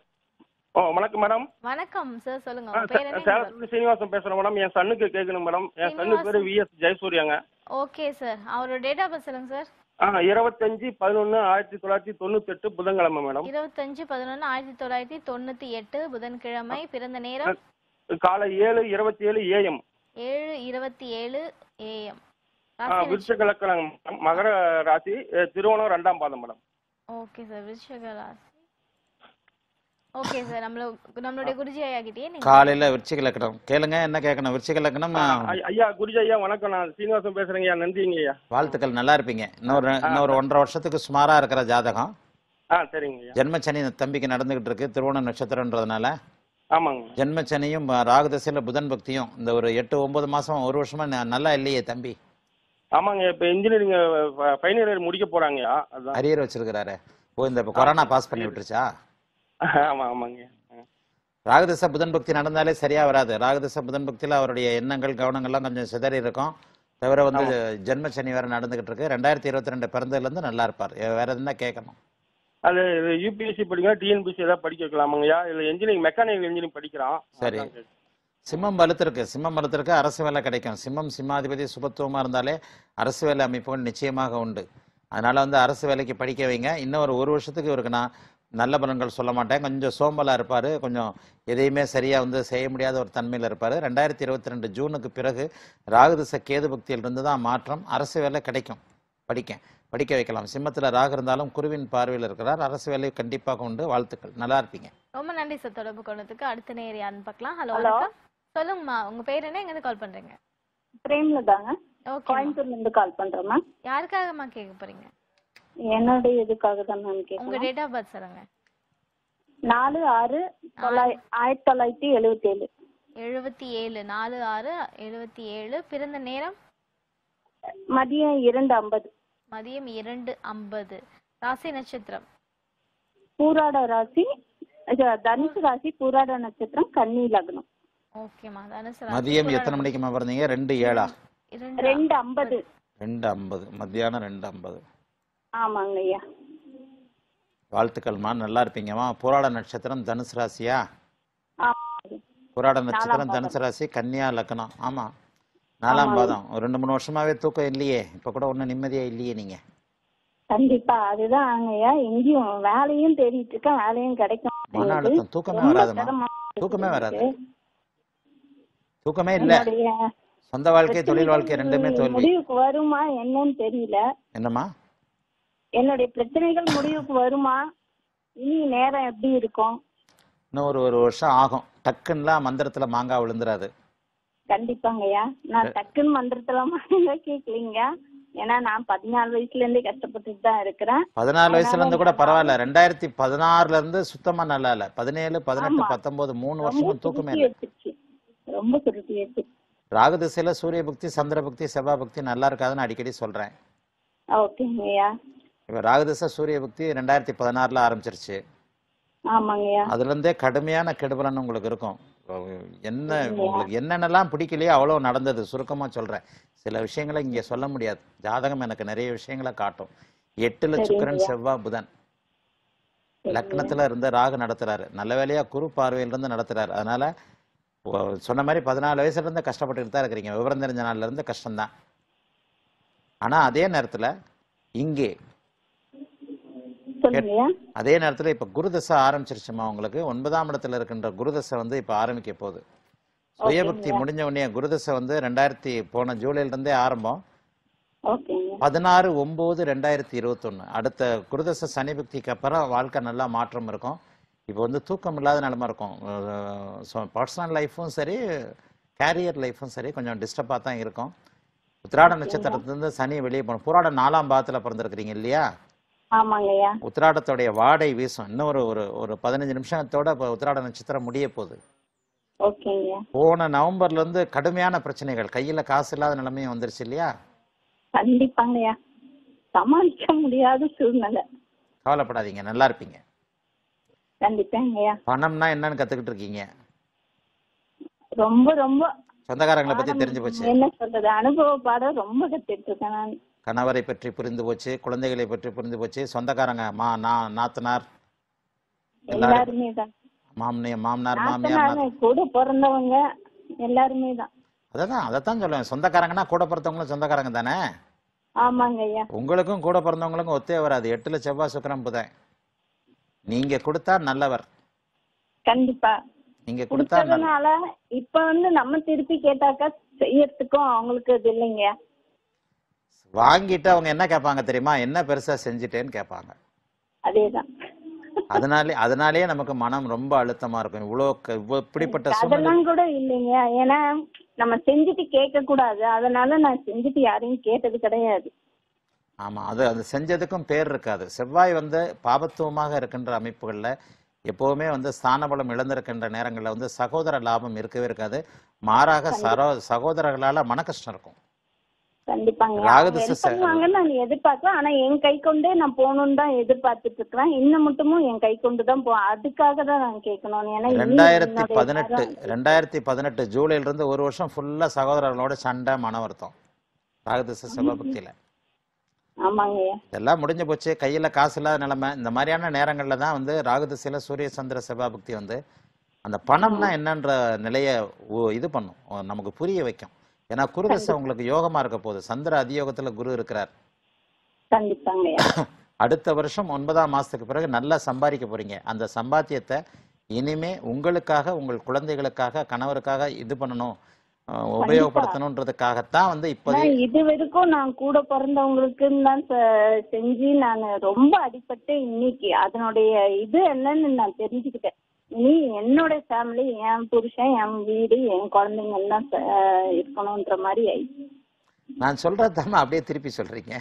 ஓ வணக்கம் மேடம் வணக்கம் சார் சொல்லுங்க ஆ, உங்க பேர் என்ன சேலத்துல சீனிவாசன் பேசுறேன் மேடம் என் சன்னுக்கு கேட்கணும் மேடம் என் சன்னு பேரு சீனிவாசன். விஎஸ் ஜெயசூர்யாங்க ஓகே சார் அவரோட டேட் ஆஃப் பர்த் சொல்லுங்க சார் ஆ இருபத்தஞ்சு பதினொன்னு ஆயிரத்தி தொள்ளாயிரத்தி தொண்ணூத்தி எட்டு புதன்கிழமை மேடம் இருபத்தஞ்சு பதினொன்று ஆயிரத்தி தொள்ளாயிரத்தி தொண்ணூத்தி எட்டு புதன்கிழமை பிறந்த நேரம் காலை ஏழு இருபத்தி ஏழு ஏஎம் ஏழு இருபத்தி ஏழு ஏஎம் விருச்ச லக்கணம் மேடம். மகர ராசி அஹ், திருவோணம் ரெண்டாம் பாதம் மேடம் ஓகே சார் விருஷக ராசி ஓகே சார் நம்மள நம்மளுடைய குருஜி ஐயாகிட்டயே நீங்க காலையில விருச்சிக லக்னம் கேளுங்க என்ன கேட்கணும் விருச்சிக லக்னம் ஆ, ஐ- ஐயா குருஜி ஐயா வணக்கம் நான் சீனிவாசன் பேசுறேங்க ஐயா நன்றிங்க ஐயா வாழ்த்துக்கள் நல்லா இருப்பீங்க இன்னொரு இன்னொரு ஒன்றரை வருஷத்துக்கு சுமாரா இருக்கிற ஜாதகம் ஆ சரிங்க ஐயா ஜென்மச்சனி இந்த தம்பிக்கு நடந்துகிட்டு இருக்கு திருவோண நட்சத்திரன்றதுனால ஆமாங்க ஜென்மச்சனியும் ராகுதசையில புதன் பக்தியும் இந்த ஒரு எட்டு ஒன்பது மாசம் ஒரு வருஷமா ந- நல்லா இல்லையே தம்பி ஆமாங்க இப்ப இன்ஜினியரிங் ஃபைனல் இயர் முடிக்க போறாங்கய்யா அதான் அரியர் வச்சிருக்கிறாரு ஓ இந்த இப்ப கொரோனா பாஸ் பண்ணி விட்டுருச்சா ஆமா ஆமாங்க ஆ. ராகுதச புதன் பக்தி நடந்தாலே சரியா வராது ராகுதச புதன் பக்தியில அவருடைய எண்ணங்கள் கவனங்கள்லாம் கொஞ்சம் சிதறி இருக்கும் தவிர வந்து ஜென்ம சனி வேற நடந்துகிட்டு இருக்கு ரெண்டாயிரத்தி இருபத்தி ரெண்டு பிறந்ததுல இருந்து நல்லா இருப்பார் எ- வேற எதுனா கேட்கணும் அது யூபிஎஸ்சி படிக்கலாம் டிஎன்பிசி ஏதாவது படிக்க வைக்கலாமாங்கய்யா இல்லை இன்ஜினியரிங் மெக்கானிக்கல் இன்ஜினியரிங் படிக்கிறான் சரி. அதான் கேட்டேன். சிம்மம் வலுத்திருக்கு சிம்மம் வலுத்திருக்கு அரசு வேலை கிடைக்கும் சிம்மம் சிம்மாதிபதி சுபத்துவமா இருந்தாலே அரசு வேலை அமைப்புகள் நிச்சயமாக உண்டு அதனால வந்து அரசு வேலைக்கு படிக்க வைங்க இன்னும் ஒரு ஒரு வருஷத்துக்கு இவருக்கு நான் நல்ல பலன்கள் சொல்ல மாட்டேன் கொஞ்சம் சோம்பலா இருப்பாரு கொஞ்சம் எதையுமே சரியா வந்து செய்ய முடியாத ஒரு தன்மையில இருப்பாரு ரெண்டாயிரத்தி இருபத்தி ரெண்டு ஜூனுக்கு பிறகு ராகுதிச கேது பக்தியில் இருந்து தான் மாற்றம் அரசு வேலை கிடைக்கும் படிக்க படிக்க வைக்கலாம் சிம்மத்துல ராகு இருந்தாலும் குருவின் பார்வையில் இருக்கிறார் அரசு வேலை கண்டிப்பாக உண்டு வாழ்த்துக்கள் நல்லா இருப்பீங்க ரொம்ப நன்றி சார் தொடர்பு கொண்டதுக்கு அடுத்த நேர் யாருன்னு பார்க்கலாம் ஹலோ Hello. வணக்கம் சொல்லுங்கம்மா உங்க பேர் என்ன எங்க இருந்து கால் பண்றீங்க பிரேம்லதாங்க ஓகே கோயம்புத்தூர்ல இருந்து கால் பண்றேன் மேம் யாருக்காகம்மா கேட்க போறீங்க என்னுடைய இதுக்காக தான் மேம் உங்க கேட்கணும் டேட் ஆஃப் பர்த் சொல்லுங்க நாலு ஆறு தொள்ளாய் ஆயிரத்தி தொள்ளாயிரத்தி எழுபத்தி ஏழு எழுபத்தி ஏழு நாலு ஆறு எழுபத்தி ஏழு பிறந்த நேரம் மதியம் இரண்டு ஐம்பது மதியம் இரண்டு ஐம்பது ராசி நட்சத்திரம் பூராட ராசி இது தனுசு ராசி பூராட நட்சத்திரம் கன்னி லக்னம் ஓகேம்மா தனுசு ராசி, மதியம் புராண எத்தனை மணிக்குமா பிறந்தீங்க ரெண்டு ஏழா இரண்டு ரெண்டு ஐம்பது ரெண்டு ஐம்பது மத்தியானம் ரெண்டு ஐம்பது ஆமாங்க ஐயா வாழ்த்துக்கள்மா நல்லா இருப்பீங்கம்மா போராட நட்சத்திரம் தனுசு ராசியா ஆமாங்க. போராட நட்சத்திரம் பாதம். தனுசு ராசி கன்னியா லக்னம் ஆமா நாலாம் ஆமாங்க. பாதம் ஒரு ரெண்டு மூணு வருஷமாவே தூக்கம் இல்லையே இப்ப கூட ஒன்றும் நிம்மதியா இல்லையே நீங்க கண்டிப்பா அதுதான் ஐயா எங்கேயும் வேலையும் தேடிட்டு இருக்கேன் வேலையும் கிடைக்கும் மன மாட்டேங்குது. அழுத்தம் தூக்கமே ரொம்ப வராதும்மா சிரமமா தூக்கமே இருக்கு. வராது தூக்கமே இல்ல என்னுடைய சொந்த வாழ்க்கை தொழில் வாழ்க்கை ரெண்டுமே தோல்வி முடிவுக்கு வருமா என்னன்னு தெரியல என்னம்மா என்னுடைய பிரச்சனைகள் முடிவுக்கு வருமா இனி நேரம் எப்படி இருக்கும் இன்னும் ஒரு ஒரு வருஷம் ஆகும் டக்குன்னுலாம் மந்திரத்துல மாங்காய் விழுந்துராது கண்டிப்பாங்கய்யா நான் டக்குன்னு மந்திரத்துல மாங்க கேட்கலீங்க ஏன்னா நான் பதினாலு வயசுல இருந்தே கஷ்டப்பட்டுட்டு தான் இருக்கிறேன் பதினாலு வயசுல இருந்து கூட அதனால பரவாயில்ல ரெண்டாயிரத்தி பதினாறுல இருந்து சுத்தமா நல்லா இல்ல பதினேழு பதினெட்டு ஆமா. பத்தொன்பது மூணு ரொம்ப வருஷமும் தூக்கமே சுருட்டி இல்லை வச்சிருச்சு ரொம்ப சுருட்டி வச்சிருச்சு ராகு திசையில சூரிய புக்தி சந்திர புக்தி செவ்வாய் புக்தி நல்லா இருக்காதுன்னு அடிக்கடி சொல்றேன் ஓகேங்கய்யா இப்போ ராகு திசை சூரிய புக்தி ரெண்டாயிரத்தி பதினாறுல ஆரம்பிச்சிருச்சு ஆமாங்கய்யா அதுல இருந்தே கடுமையான கெடுபலன் உங்களுக்கு இருக்கும் என்ன உங்களுக்கு என்னென்னலாம் பிடிக்கலையோ அவ்வளோ நடந்தது சுருக்கமா சொல்றேன் சில விஷயங்களை இங்க சொல்ல முடியாது ஜாதகம் எனக்கு நிறைய விஷயங்களை காட்டும் எட்டுல சுக்கிரன் செவ்வாய் புதன் லக்னத்துல இருந்து ராகு நடத்துறாரு நல்ல வேலையா குரு பார்வையில இருந்து நடத்துறாரு அதனால ஒ- சொன்ன மாதிரி பதினாலு வயசுல இருந்து கஷ்டப்பட்டுட்டு தான் இருக்கிறீங்க விவரம் தெரிஞ்ச நாள்ல இருந்து கஷ்டம்தான் ஆனா அதே நேரத்துல இங்கே சொல்லுங்கய்யா அதே நேரத்துல இப்ப குருதசை ஆரம்பிச்சிருச்சுமா உங்களுக்கு ஒன்பதாம் இடத்துல இருக்கின்ற குருதசை வந்து இப்ப ஆரம்பிக்க போகுது சுயபக்தி முடிஞ்ச உடனே குருதசை வந்து ரெண்டாயிரத்தி போன ஜூலைல இருந்தே ஆரம்பம் ஓகேங்க பதினாறு ஒன்பது ரெண்டாயிரத்தி இருபத்தொன்னு அடுத்த குருதச சனி பக்திக்கு அப்புறம் வாழ்க்கை நல்லா மாற்றம் இருக்கும் இப்போ வந்து தூக்கம் இல்லாத நிலமை இருக்கும் பர்சனல் லைஃப்பும் சரி கேரியர் லைஃப்பும் சரி கொஞ்சம் டிஸ்டர்பாக தான் இருக்கும் உத்திராட நட்சத்திரத்துலேருந்து சனி வெளியே போகணும் புராட நாலாம் பாதத்தில் பிறந்திருக்கிறீங்க இல்லையா ஆமாங்கய்யா உத்திராடத்துடைய வாடை வீசும் இன்னும் ஒரு ஒரு ஒரு பதினஞ்சு நிமிஷத்தோட இப்போ உத்திராட நட்சத்திரம் முடிய போகுது ஓகேங்கய்யா போன நவம்பர்ல இருந்து கடுமையான பிரச்சனைகள் கையில காசு இல்லாத நிலைமையும் வந்துருச்சு இல்லையா கண்டிப்பாங்கய்யா சமாளிக்க முடியாத சூழ்நிலை கவலைப்படாதீங்க நல்லா இருப்பீங்க கண்டிப்பாங்கய்யா பணம்னா என்னன்னு கத்துக்கிட்டு இருக்கீங்க ரொம்ப ரொம்ப சொந்தக்காரங்களை பத்தி தெரிஞ்சு போச்சு என்ன சொல்றது அனுபவ பாடம் ரொம்ப கத்துட்டு இருக்கேன் நான் கணவரை பற்றி புரிந்து போச்சு குழந்தைகளை பற்றி புரிந்து போச்சு சொந்தக்காரங்க மா நா நாத்தனார் எல்லாரும் எல்லாருமே தான் மாமனி மாமனார் மாமியார் நாத்தனார் கூட பிறந்தவங்க எல்லாருமே தான் அதான் அதைத்தான் சொல்லுவேன் சொந்தக்காரங்கன்னா கூட பிறந்தவங்களும் சொந்தக்காரங்க தானே ஆமாங்க ஐயா உங்களுக்கும் கூட பிறந்தவங்களுக்கும் ஒத்தே வராது எட்டுல செவ்வாய் சுக்கிரம் புதன் நீங்க கொடுத்தா நல்லவர் கண்டிப்பா நீங்க கொடுத்தா நல்ல கொடுத்ததுனால இப்ப வந்து நம்ம திருப்பி கேட்டாக்கா செய்யறதுக்கும் அவங்களுக்கு இது இல்லைங்க வாங்கிட்டு அவங்க என்ன கேட்பாங்க தெரியுமா என்ன பெருசா செஞ்சுட்டேன்னு கேட்பாங்க அதேதான் அதனாலே அதனாலேயே நமக்கு மனம் ரொம்ப அழுத்தமா இருக்கும் இவ்வளோ க- இவ்வளோ இப்படிப்பட்ட சூழ்நிலை அதெல்லாம் கூட இல்லைங்க ஏன்னா நம்ம செஞ்சுட்டு கேட்க கூடாது அதனால நான் செஞ்சுட்டு யாரையும் கேட்டது கிடையாது ஆமா அது அது செஞ்சதுக்கும் பேர் இருக்காது செவ்வாய் வந்து பாபத்துவமாக இருக்கின்ற அமைப்புகள்ல எப்பவுமே வந்து ஸ்தானபலம் இழந்திருக்கின்ற நேரங்கள்ல வந்து சகோதர லாபம் இருக்கவே இருக்காது மாறாக சரோ சகோதரர்களால மன கஷ்டம் இருக்கும் கண்டிப்பாங்க ராகு அவங்க திசை help பண்ணுவாங்கன்னு நான் எதிர்பார்க்கிறேன் ஆனா என் கை கொண்டே நான் போகணும்னு தான் எதிர்பார்த்துட்டு இருக்கிறேன் இன்னும் மட்டுமும் என் கை கொண்டு தான் போ அதுக்காக தான் நான் கேட்கணும் ஏன்னா இனி ரெண்டாயிரத்தி என்னுடைய பதினெட்டு நேரம் ரெண்டாயிரத்தி பதினெட்டு ஜூலைல இருந்து ஒரு வருஷம் ஃபுல்லா சகோதரர்களோட சண்டை மன வருத்தம் ராகதிச சிவபக்தியில ஆமாங்கய்யா இதெல்லாம் முடிஞ்சு போச்சு கையில காசு இல்லாத நிலைமை இந்த மாதிரியான நேரங்கள்ல தான் வந்து ராகுதிசையில சூரிய சந்திர சிவபக்தி வந்து அந்த பணம்னா என்னன்ற நிலைய ஓ- இது பண்ணும் ஓ, நமக்கு புரிய வைக்கும் ஏன்னா குருதசை உங்களுக்கு யோகமா இருக்க போகுது சந்திர அதியோகத்துல குரு இருக்கிறார் கண்டிப்பாங்கய்யா அடுத்த வருஷம் ஒன்பதாம் மாசத்துக்கு பிறகு நல்லா சம்பாதிக்க போறீங்க அந்த சம்பாத்தியத்தை இனிமே உங்களுக்காக உங்கள் குழந்தைகளுக்காக கணவருக்காக இது பண்ணணும் அஹ், உபயோகப்படுத்தணுன்றதுக்காகத்தான் வந்து இப்போதே நான் இது வரைக்கும் நான் கூட பிறந்தவங்களுக்குன்னு தான் செ- செஞ்சு நான் ரொம்ப அடிபட்டு இன்னைக்கு அதனுடைய இது என்னன்னு நான் தெரிஞ்சுக்கிட்டேன் இனி என்னோட ஃபேமிலி என் புருஷன் என் வீடு என் குழந்தைங்க எல்லாம் ச- இருக்கணும்ன்ற மாதிரி ஆயிடுச்சு நான் சொல்றதாம அப்படியே திருப்பி சொல்றீங்க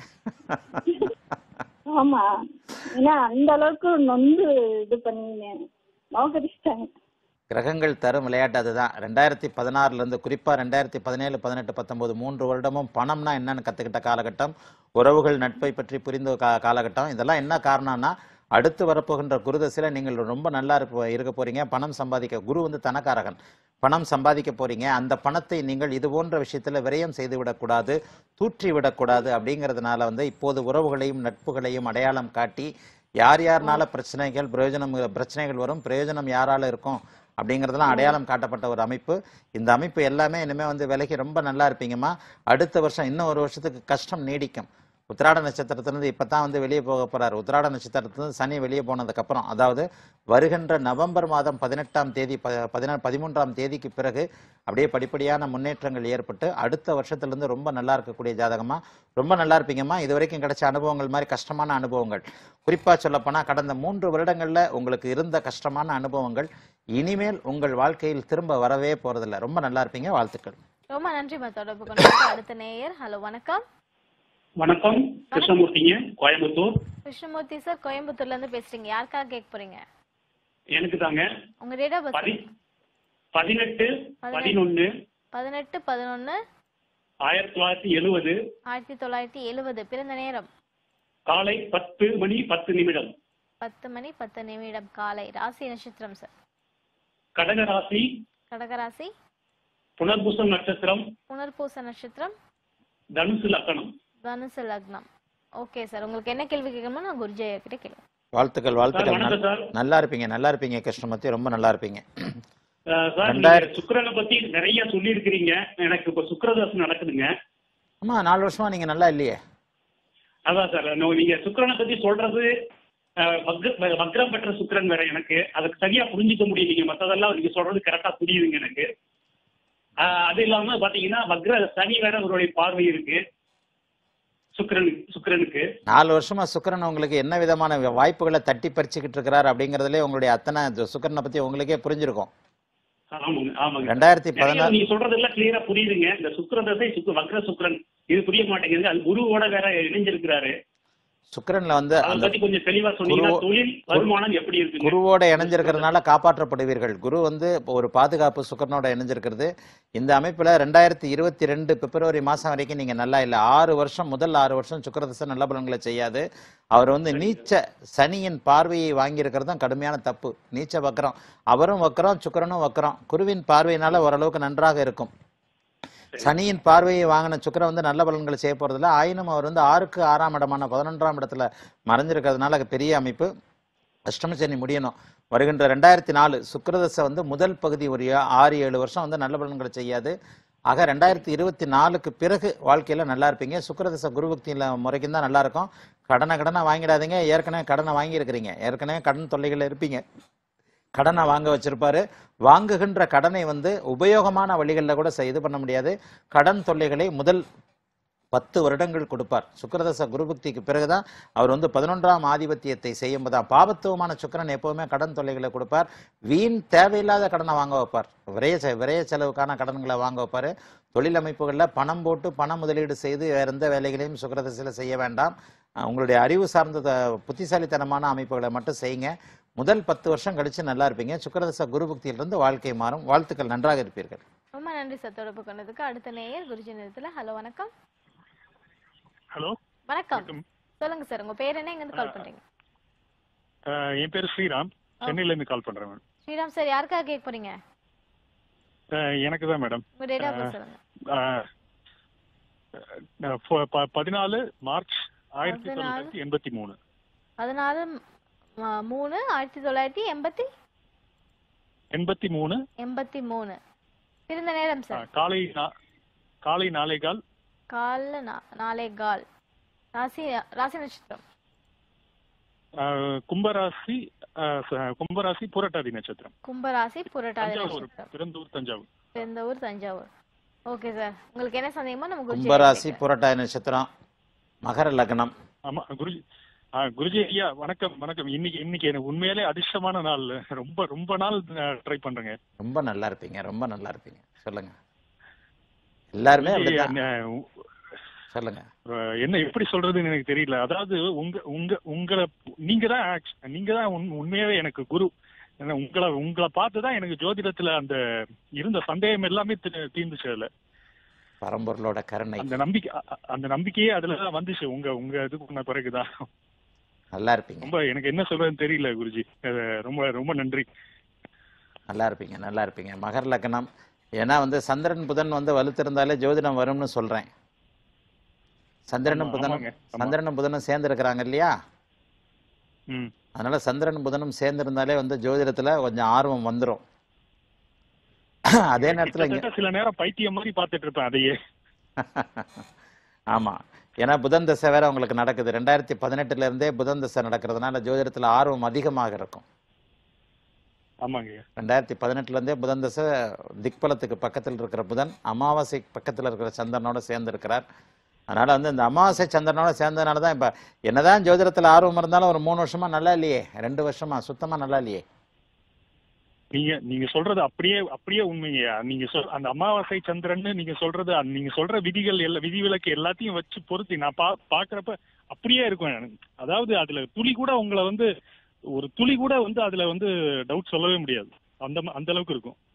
ஆமா ஏன்னா அந்த அளவுக்கு நொந்து இது பண்ணி நோக்கடிச்சிட்டாங்க கிரகங்கள் தரும் விளையாட்டு அதுதான் ரெண்டாயிரத்தி பதினாறுல இருந்து குறிப்பா ரெண்டாயிரத்தி பதினேழு பதினெட்டு பத்தொன்பது மூன்று வருடமும் பணம்னா என்னன்னு கத்துக்கிட்ட காலகட்டம் உறவுகள் நட்பை பற்றி புரிந்த கா காலகட்டம் இதெல்லாம் என்ன காரணம்னா அடுத்து வரப்போகின்ற குருதசையில நீங்கள் ரொம்ப நல்லா இருப்ப இருக்க போறீங்க பணம் சம்பாதிக்க குரு வந்து தனக்காரகன் பணம் சம்பாதிக்க போறீங்க அந்த பணத்தை நீங்கள் இது போன்ற விஷயத்துல விரயம் செய்து விடக்கூடாது தூற்றி விடக்கூடாது அப்படிங்கிறதுனால வந்து இப்போது உறவுகளையும் நட்புகளையும் அடையாளம் காட்டி யார் யாருனால பிரச்சனைகள் பிரயோஜனம் பிரச்சனைகள் வரும் பிரயோஜனம் யாரால இருக்கும் அப்படிங்கிறதெல்லாம் அடையாளம் காட்டப்பட்ட ஒரு அமைப்பு இந்த அமைப்பு எல்லாமே இனிமே வந்து விலகி ரொம்ப நல்லா இருப்பீங்கம்மா அடுத்த வருஷம் இன்னும் ஒரு வருஷத்துக்கு கஷ்டம் நீடிக்கும் உத்திராட நட்சத்திரத்திலிருந்து இப்பதான் வந்து வெளியே போக போறாரு உத்திராட நட்சத்திரத்திலிருந்து சனி வெளியே போனதுக்கு அப்புறம் அதாவது வருகின்ற நவம்பர் மாதம் பதினெட்டாம் தேதி ப பதினா பதிமூன்றாம் தேதிக்கு பிறகு அப்படியே படிப்படியான முன்னேற்றங்கள் ஏற்பட்டு அடுத்த வருஷத்திலிருந்து ரொம்ப நல்லா இருக்கக்கூடிய ஜாதகமா ரொம்ப நல்லா இருப்பீங்கம்மா இது வரைக்கும் கிடைச்ச அனுபவங்கள் மாதிரி கஷ்டமான அனுபவங்கள் குறிப்பா சொல்லப்போனா கடந்த மூன்று வருடங்கள்ல உங்களுக்கு இருந்த கஷ்டமான அனுபவங்கள் இனிமேல் உங்கள் வாழ்க்கையில் திரும்ப வரவே போறதில்ல ரொம்ப நல்லா இருப்பீங்க வாழ்த்துக்கள் ரொம்ப நன்றிம்மா தொடர்பு கொண்டு அடுத்த நேயர் ஹலோ வணக்கம் வணக்கம் கிருஷ்ணமூர்த்திங்க கோயம்புத்தூர் கிருஷ்ணமூர்த்தி சார் கோயம்புத்தூர்ல இருந்து பேசுறீங்க யாருக்காக கேட்க போறீங்க எனக்கு தாங்க உங்க டேட் ஆஃப் பதி பர்த் பதினெட்டு பதினொன்னு பதினெட்டு பதினொன்று ஆயிரத்தி தொள்ளாயிரத்தி எழுவது ஆயிரத்தி தொள்ளாயிரத்தி எழுவது பிறந்த நேரம் காலை பத்து மணி பத்து நிமிடம் பத்து மணி பத்து நிமிடம் காலை ராசி நட்சத்திரம் சார் கடகராசி கடகராசி புனர்பூசம் நட்சத்திரம் புனர்பூச நட்சத்திரம் தனுசு லக்கணம் தனுசு லக்னம் ஓகே சார் உங்களுக்கு என்ன கேள்வி கேட்கணுமோ நான் குருஜி ஐயா கிட்ட கேளுங்க வாழ்த்துக்கள் சார் வாழ்த்துக்கள் வணக்கம் நல்- சார் நல்லா இருப்பீங்க நல்லா இருப்பீங்க கிருஷ்ணமூர்த்தி ரொம்ப நல்லா இருப்பீங்க அஹ் சார் நீங்க ரெண்டாயிரத்தி- சுக்கிரனை பத்தி நிறைய சொல்லியிருக்கிறீங்க எனக்கு இப்ப சுக்கிரதாசம் நடக்குதுங்க அம்மா நாலு வருஷமா நீங்க நல்லா இல்லையே அதான் சார் நோ- நீங்க சுக்கிரனை பத்தி சொல்றது அஹ், வக்ர- வக்ரம் பெற்ற சுக்கிரன் வேற எனக்கு அதுக்கு சரியா புரிஞ்சுக்க முடியலைங்க மத்ததெல்லாம் நீங்க சொல்றது கரெக்டா புரியுதுங்க எனக்கு அஹ், அது இல்லாம பாத்தீங்கன்னா வக்ர சனி வேற அவருடைய பார்வை இருக்கு சுக்கிரன் சுக்கிரனுக்கு நாலு வருஷமா சுக்கிரன் உங்களுக்கு என்ன விதமான வாய்ப்புகளை தட்டி பறிச்சுக்கிட்டு இருக்கிறார் அப்படிங்கறதுல உங்களுடைய அத்தனை இந்த சுக்கிரனை பத்தி உங்களுக்கே புரிஞ்சிருக்கும் ஆமாங்க ஆமாங்க ரெண்டாயிரத்தி நிறைய பதினாறு நீங்க சொல்றதெல்லாம் கிளியரா புரியுதுங்க இந்த சுக்கிர தசை சுக்கு வக்ர சுக்கிரன் இது புரிய மாட்டேங்குது அது குருவோட வேற இணைஞ்சிருக்கிறாரு சுக்கிரன்ல வந்து அதை அந்த பத்தி கொஞ்சம் தெளிவா சொன்னீங்கன்னா குரு- தொழில் வருமானம் எப்படி இருக்குங்க குருவோட இணைஞ்சிருக்கிறதுனால காப்பாற்றப்படுவீர்கள் குரு வந்து இப்போ ஒரு பாதுகாப்பு சுக்கரனோட இணைஞ்சிருக்கிறது இந்த அமைப்புல ரெண்டாயிரத்தி இருபத்தி ரெண்டு பிப்ரவரி மாசம் வரைக்கும் நீங்க நல்லா இல்லை ஆறு வருஷம் முதல் ஆறு வருஷம் சுக்கரதசை நல்ல பலன்களை செய்யாது அவர் வந்து நீச்ச சனியின் பார்வையை வாங்கியிருக்கிறது தான் கடுமையான தப்பு நீச்ச வக்கரம் அவரும் வக்கரம் சுக்கிரனும் வக்கரம் குருவின் பார்வையினால ஓரளவுக்கு நன்றாக இருக்கும் சனியின் பார்வையை வாங்கின சுக்கிரன் வந்து நல்ல பலன்களை செய்ய போறதில்ல ஆயினும் அவர் வந்து ஆறுக்கு ஆறாம் இடமான பதினொன்றாம் இடத்துல மறைஞ்சிருக்கிறதுனால அது பெரிய அமைப்பு அஷ்டம சனி முடியணும் வருகின்ற ரெண்டாயிரத்தி நாலு சுக்கிரதசை வந்து முதல் பகுதி ஒரு ஏ- ஆறு ஏழு வருஷம் வந்து நல்ல பலன்களை செய்யாது ஆக ரெண்டாயிரத்தி இருபத்தி நாலுக்கு பிறகு வாழ்க்கையில நல்லா இருப்பீங்க சுக்கிரதசை குருபக்தியில முறைக்கும் தான் நல்லா இருக்கும் கடனை கடனை வாங்கிடாதீங்க ஏற்கனவே கடனை வாங்கியிருக்கிறீங்க ஏற்கனவே கடன் தொல்லைகள் இருப்பீங்க கடனை வாங்க வச்சிருப்பாரு வாங்குகின்ற கடனை வந்து உபயோகமான வழிகளில் கூட செ- இது பண்ண முடியாது கடன் தொல்லைகளை முதல் பத்து வருடங்கள் கொடுப்பார் சுக்கிரதச குருபக்திக்கு பிறகுதான் அவர் வந்து பதினொன்றாம் ஆதிபத்தியத்தை செய்யும் தான் பாபத்துவமான சுக்கிரன் எப்பவுமே கடன் தொல்லைகளை கொடுப்பார் வீண் தேவையில்லாத கடனை வாங்க வைப்பார் விரைய செ- விரைய செலவுக்கான கடன்களை வாங்க வைப்பார் தொழில் அமைப்புகளில் பணம் போட்டு பண முதலீடு செய்து வேற எந்த வேலைகளையும் சுக்கிரதசையில் செய்ய வேண்டாம் அஹ் உங்களுடைய அறிவு சார்ந்த த- புத்திசாலித்தனமான அமைப்புகளை மட்டும் செய்யுங்க முதல் பத்து வருஷம் கழிச்சு நல்லா இருப்பீங்க சுக்கிரதச குருபக்தியிலிருந்து வாழ்க்கை மாறும் வாழ்த்துக்கள் நன்றாக இருப்பீர்கள் ரொம்ப நன்றி சார் தொடர்பு கொண்டதுக்கு அடுத்த நேயர் குருஜி நேரத்துல ஹலோ வணக்கம் ஹலோ வணக்கம் சொல்லுங்க சார் உங்க பேர் என்ன எங்க இருந்து கால் பண்றீங்க அஹ் என் பேர் ஸ்ரீராம் சென்னையில இருந்து கால் பண்றேன் மேடம் ஸ்ரீராம் சார் யாருக்காக கேட்க போறீங்க அஹ் எனக்கு தான் மேடம் உங்க டேட் ஆஃப் பர்த் சொல்லுங்க அஹ் அஹ் ப- ப- பதினாலு மார்ச் ஆயிரத்தி பதினாலு. தொள்ளாயிரத்தி எண்பத்தி மூணு பதினாலு ம- மூணு ஆயிரத்தி தொள்ளாயிரத்தி எண்பத்தி எண்பத்தி மூணு எண்பத்தி மூணு பிறந்த நேரம் அஹ் சார் காலை நா- காலை நாளை கால் காலைல நா- நாலே கால் ராசி ராசி நட்சத்திரம் அஹ் கும்பராசி அஹ் ச- கும்பராசி புரட்டாதி நட்சத்திரம் கும்பராசி புரட்டாதி தஞ்சாவூர் நட்சத்திரம் பிறந்தூர் தஞ்சாவூர் பிறந்த ஊர் தஞ்சாவூர் ஓகே சார் உங்களுக்கு என்ன சந்தேகமோ நம்ம குருஜி கும்பராசி புரட்டாதி நட்சத்திரம் மகர லக்னம் ஆமா குருஜி ஆ குருஜி ஐயா வணக்கம் வணக்கம் இன்னைக்கு இன்னைக்கு எனக்கு உண்மையிலே அதிர்ஷ்டமான நாள் ரொம்ப ரொம்ப நாள் ட்ரை பண்றேங்க ரொம்ப நல்லா இருப்பீங்க ரொம்ப நல்லா இருப்பீங்க சொல்லுங்க எல்லாருமே குருஜி, அப்படிதான் என்ன, சொல்லுங்க அஹ், என்ன எப்படி சொல்றதுன்னு எனக்கு தெரியல அதாவது உங்க உங்க உங்களை நீங்க தான் actu- நீங்க தான் உண்- உண்மையாவே எனக்கு குரு ஏன்னா உங்களை உங்களை பார்த்து தான் எனக்கு ஜோதிடத்துல அந்த இருந்த சந்தேகம் எல்லாமே தீ- தீர்ந்துச்சு அதுல பரம்பொருளோட கருணை அந்த நம்பிக்கை அ- அ- அந்த நம்பிக்கையே அதுல தான் வந்துச்சு உங்க உங்க இது பண்ண பிறகுதான் நல்லா இருப்பீங்க ரொம்ப எனக்கு என்ன சொல்றதுன்னு தெரியல குருஜி அது ரொம்ப ரொம்ப நன்றி நல்லா இருப்பீங்க நல்லா இருப்பீங்க மகர லக்னம் ஏன்னா வந்து சந்திரன் புதன் வந்து வலுத்திருந்தாலே ஜோதிடம் வரும்னு சொல்றேன் சந்திரனும் ஆமா, புதனும் ஆமாங்க, ஆமா. சந்திரனும் புதனும் சேர்ந்து இருக்கிறாங்க இல்லையா ம் அதனால சந்திரன் புதனும் சேர்ந்து இருந்தாலே வந்து ஜோதிடத்துல கொஞ்சம் ஆர்வம் வந்துரும் அதே நேரத்துல இங்க கிட்டத்தட்ட சில நேரம் பைத்தியம் மாதிரி பார்த்துட்டு இருப்பேன் அதையே ஆமா ஏன்னா புதன் தசை வேற உங்களுக்கு நடக்குது ரெண்டாயிரத்தி பதினெட்டுல இருந்தே புதன் தசை நடக்கிறதுனால ஜோதிடத்துல ஆர்வம் அதிகமாக இருக்கும் ஆமாங்க ரெண்டாயிரத்தி பதினெட்டுல இருந்தே புதன் தசை திக்பலத்துக்கு பக்கத்தில் இருக்கிற புதன் அமாவாசை பக்கத்துல இருக்கிற சந்திரனோட சேர்ந்து இருக்கிறார் அதனால வந்து இந்த அமாவாசை சந்திரனோட சேர்ந்ததுனால தான் இப்ப என்னதான் ஜோதிடத்துல ஆர்வம் இருந்தாலும் ஒரு மூணு வருஷமா நல்லா இல்லையே ரெண்டு வருஷமா சுத்தமா நல்லா இல்லையே நீங்க நீங்க சொல்றது அப்படியே அப்படியே உண்மைங்கய்யா நீங்க சொல் அந்த அமாவாசை சந்திரன் நீங்க சொல்றது அந்த நீங்க சொல்ற விதிகள் எல்லா விதிவிலக்கு எல்லாத்தையும் வச்சு பொருத்தி நான் பா பாக்குறப்ப அப்படியே இருக்கும் எனக்கு. அதாவது அதுல துளி கூட உங்களை வந்து ஒரு துளி கூட வந்து அதுல வந்து டவுட் சொல்லவே முடியாது அந்த ம- அந்த அளவுக்கு இருக்கும்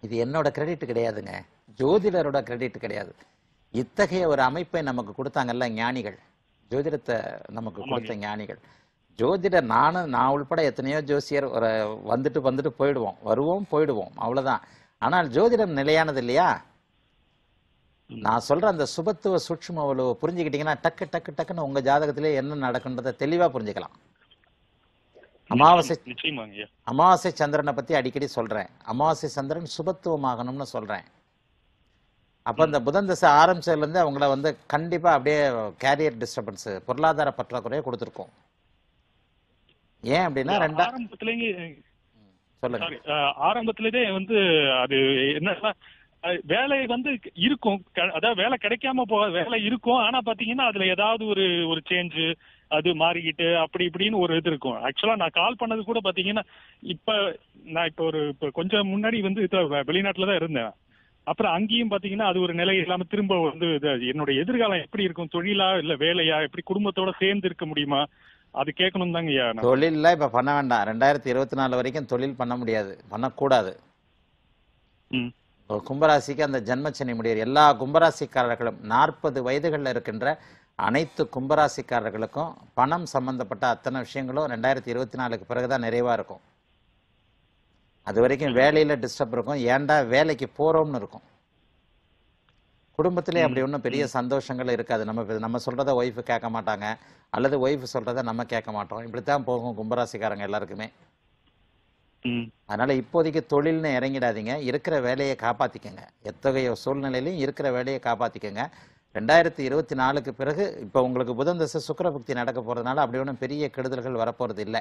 இது என்னோட கிரெடிட் கிடையாதுங்க ஜோதிடரோட கிரெடிட் கிடையாது இத்தகைய ஒரு அமைப்பை நமக்கு கொடுத்தாங்கல்ல ஞானிகள் ஜோதிடத்தை நமக்கு கொடுத்த ஞானிகள் ஜோதிடர் நானும் நான் உள்பட எத்தனையோ ஜோசியர் ஒரு வந்துட்டு வந்துட்டு போயிடுவோம் வருவோம் போயிடுவோம் அவ்வளவுதான் ஆனால் ஜோதிடம் நிலையானது இல்லையா நான் சொல்ற அந்த சுபத்துவ சூட்சும உளவு புரிஞ்சுக்கிட்டீங்கன்னா டக்கு டக்கு டக்குன்னு உங்க ஜாதகத்திலே என்ன நடக்குன்றதை தெளிவா புரிஞ்சுக்கலாம் அமாவாசை நிச்சயமாங்க ஐயா அமாவாசை சந்திரனை பத்தி அடிக்கடி சொல்றேன் அமாவாசை சந்திரன் சுபத்துவமாகணும்னு சொல்றேன் அப்ப இந்த புதன் தசை ஆரம்பிச்சதுல இருந்து அவங்கள வந்து கண்டிப்பா அப்படியே கேரியர் டிஸ்டர்பன்ஸ் பொருளாதார பற்றாக்குறையை கொடுத்துருக்கோம் ஏன் அப்படின்னா ரெண்டா ஆரம்பத்திலேயே சொல்லுங்க சாரி ஆரம்பத்திலேயே வந்து அது என்னன்னா அஹ், வேலை வந்து இருக்கும் க- அதாவது வேலை கிடைக்காம போக வேலை இருக்கும் ஆனா பாத்தீங்கன்னா அதுல ஏதாவது ஒரு ஒரு சேஞ்ச் அது மாறிக்கிட்டு அப்படி இப்படின்னு ஒரு இது இருக்கும் ஆக்சுவலா நான் கால் பண்ணது கூட பாத்தீங்கன்னா இப்ப நான் இப்ப ஒரு இப்ப கொஞ்சம் முன்னாடி வந்து இது வெளிநாட்டுல தான் இருந்தேன் அப்புறம் அங்கேயும் பாத்தீங்கன்னா அது ஒரு நிலை இல்லாம திரும்ப வந்து இது என்னோட எதிர்காலம் எப்படி இருக்கும் தொழிலா இல்ல வேலையா எப்படி குடும்பத்தோட சேர்ந்து இருக்க முடியுமா அது கேட்கணும் தாங்க ஐயா நான். தொழில்ல இப்ப பண்ண வேண்டாம் ரெண்டாயிரத்தி இருபத்தி நாலு வரைக்கும் தொழில் பண்ண முடியாது பண்ணக்கூடாது ம். ஒரு கும்பராசிக்கு அந்த ஜென்மச்சனி முடியாது எல்லா கும்பராசிக்காரர்களும் நாற்பது வயதுகளில் இருக்கின்ற அனைத்து கும்பராசிக்காரர்களுக்கும் பணம் சம்பந்தப்பட்ட அத்தனை விஷயங்களும் ரெண்டாயிரத்தி இருபத்தி நாலுக்கு பிறகுதான் நிறைவா இருக்கும் அது வரைக்கும் வேலையில டிஸ்டர்ப் இருக்கும் ஏன்டா வேலைக்கு போறோம்னு இருக்கும் குடும்பத்திலே அப்படி ஒன்றும் பெரிய சந்தோஷங்கள் இருக்காது நம்ம இப்ப நம்ம சொல்றத ஒய்ஃபு கேட்க மாட்டாங்க அல்லது ஒய்ஃப் சொல்றத நம்ம கேட்க மாட்டோம் இப்படித்தான் போகும் கும்பராசிக்காரங்க எல்லாருக்குமே ம் அதனால இப்போதைக்கு தொழில்னு இறங்கிடாதீங்க இருக்கிற வேலையை காப்பாத்திக்கங்க எத்தகைய சூழ்நிலையிலும் இருக்கிற வேலையை காப்பாத்திக்கங்க ரெண்டாயிரத்தி இருபத்தி நாலுக்கு பிறகு இப்போ உங்களுக்கு புதன் தசை சுக்கிரபக்தி நடக்க போறதுனால அப்படி ஒன்றும் பெரிய கெடுதல்கள் வரப்போறது இல்லை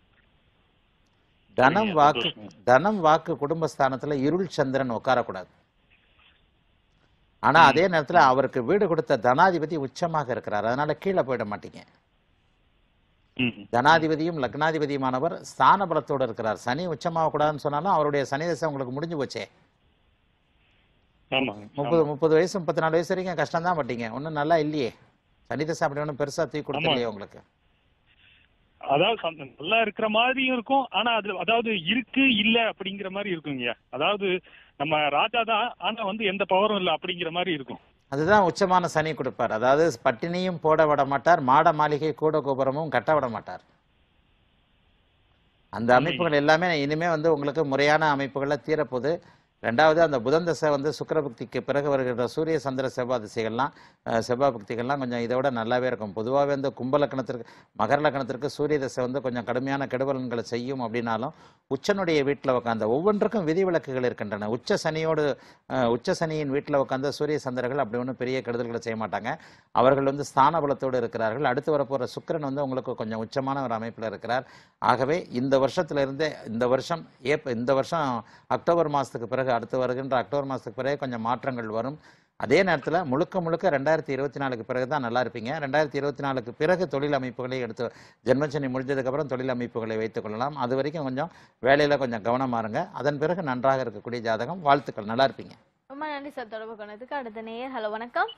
தனம் சரிங்க, வாக்கு சந்தோஷங்க. தனம் வாக்கு குடும்பஸ்தானத்துல இருள் சந்திரன் உட்காரக்கூடாது ஆனா அதே நேரத்துல அவருக்கு வீடு கொடுத்த தனாதிபதி உச்சமாக இருக்கிறார் அதனால கீழே போயிட மாட்டீங்க ம் தனாதிபதியும் லக்னாதிபதியுமானவர் ஸ்தான பலத்தோடு இருக்கிறார் சனி உச்சமாக கூடாதுன்னு சொன்னாலும் அவருடைய சனி தசை உங்களுக்கு முடிஞ்சு போச்சே ஆமாங்க முப்பது முப்பது வயசு முப்பத்தி நாலு வயசு வரைக்கும் கஷ்டம் தான் பட்டீங்க ஒன்றும் நல்லா இல்லையே சனி தசை அப்படி ஒன்றும் பெருசா தூக்கி கொடுக்கலையே உங்களுக்கு அதாவது சந்த- நல்லா இருக்கிற மாதிரியும் இருக்கும் ஆனா அது அதாவது இருக்கு இல்ல அப்படிங்கிற மாதிரி இருக்குங்கய்யா அதாவது நம்ம ராஜா தான் ஆனா வந்து எந்த பவரும் இல்ல அப்படிங்கிற மாதிரி இருக்கும் அதுதான் உச்சமான சனி கொடுப்பார் அதாவது பட்டினியும் போட விட மாட்டார் மாட மாளிகை கூட கோபுரமும் கட்ட விட மாட்டார் அந்த அமைப்புகள் எல்லாமே இனிமே வந்து உங்களுக்கு முறையான அமைப்புகள்ல தீரப்போகுது ரெண்டாவது அந்த புதன் தசை வந்து சுக்கிரபக்திக்கு பிறகு வருகிற சூரிய சந்திர செவ்வாய் திசைகள்லாம் அஹ், செவ்வாய் பக்திகள்லாம் கொஞ்சம் இதை விட நல்லாவே இருக்கும் பொதுவாகவே இந்த கும்ப லக்னத்திற்கு மகர லக்னத்திற்கு சூரிய தசை வந்து கொஞ்சம் கடுமையான கெடுபலன்களை செய்யும் அப்படின்னாலும் உச்சனுடைய வீட்டில் உட்காந்த ஒவ்வொன்றுக்கும் விதிவிலக்குகள் இருக்கின்றன உச்ச சனியோடு அஹ், உச்ச சனியின் வீட்டில் உட்காந்த சூரிய சந்திரர்கள் அப்படி ஒன்றும் பெரிய கெடுதல்களை செய்ய மாட்டாங்க அவர்கள் வந்து ஸ்தான பலத்தோடு இருக்கிறார்கள் அடுத்து வரப்போகிற சுக்கிரன் வந்து உங்களுக்கு கொஞ்சம் உச்சமான ஒரு அமைப்பில் இருக்கிறார் ஆகவே இந்த வருஷத்துல இருந்தே இந்த வருஷம் ஏப் இந்த வருஷம் அக்டோபர் மாதத்துக்கு பிறகு அடுத்து வருகின்ற அக்டோபர் மாதத்துக்கு பிறகு கொஞ்சம் மாற்றங்கள் வரும் அதே நேரத்தில் முழுக்க முழுக்க ரெண்டாயிரத்தி இருபத்தி நாலுக்கு பிறகு தான் நல்லா இருப்பீங்க ரெண்டாயிரத்தி இருபத்தி நாலுக்கு பிறகு தொழில் அமைப்புகளை எடுத்து ஜென்மச்சனி முடிஞ்சதுக்கப்புறம் தொழில் அமைப்புகளை வைத்துக் கொள்ளலாம் அது வரைக்கும் கொஞ்சம் வேலையில் கொஞ்சம் கவனமா இருங்க அதன் பிறகு நன்றாக இருக்கக்கூடிய ஜாதகம் வாழ்த்துக்கள் நல்லா இருப்பீங்க ரொம்ப நன்றி சார் தொடர்பு கொண்டதுக்கு அடுத்த நேயர் ஹலோ வணக்கம்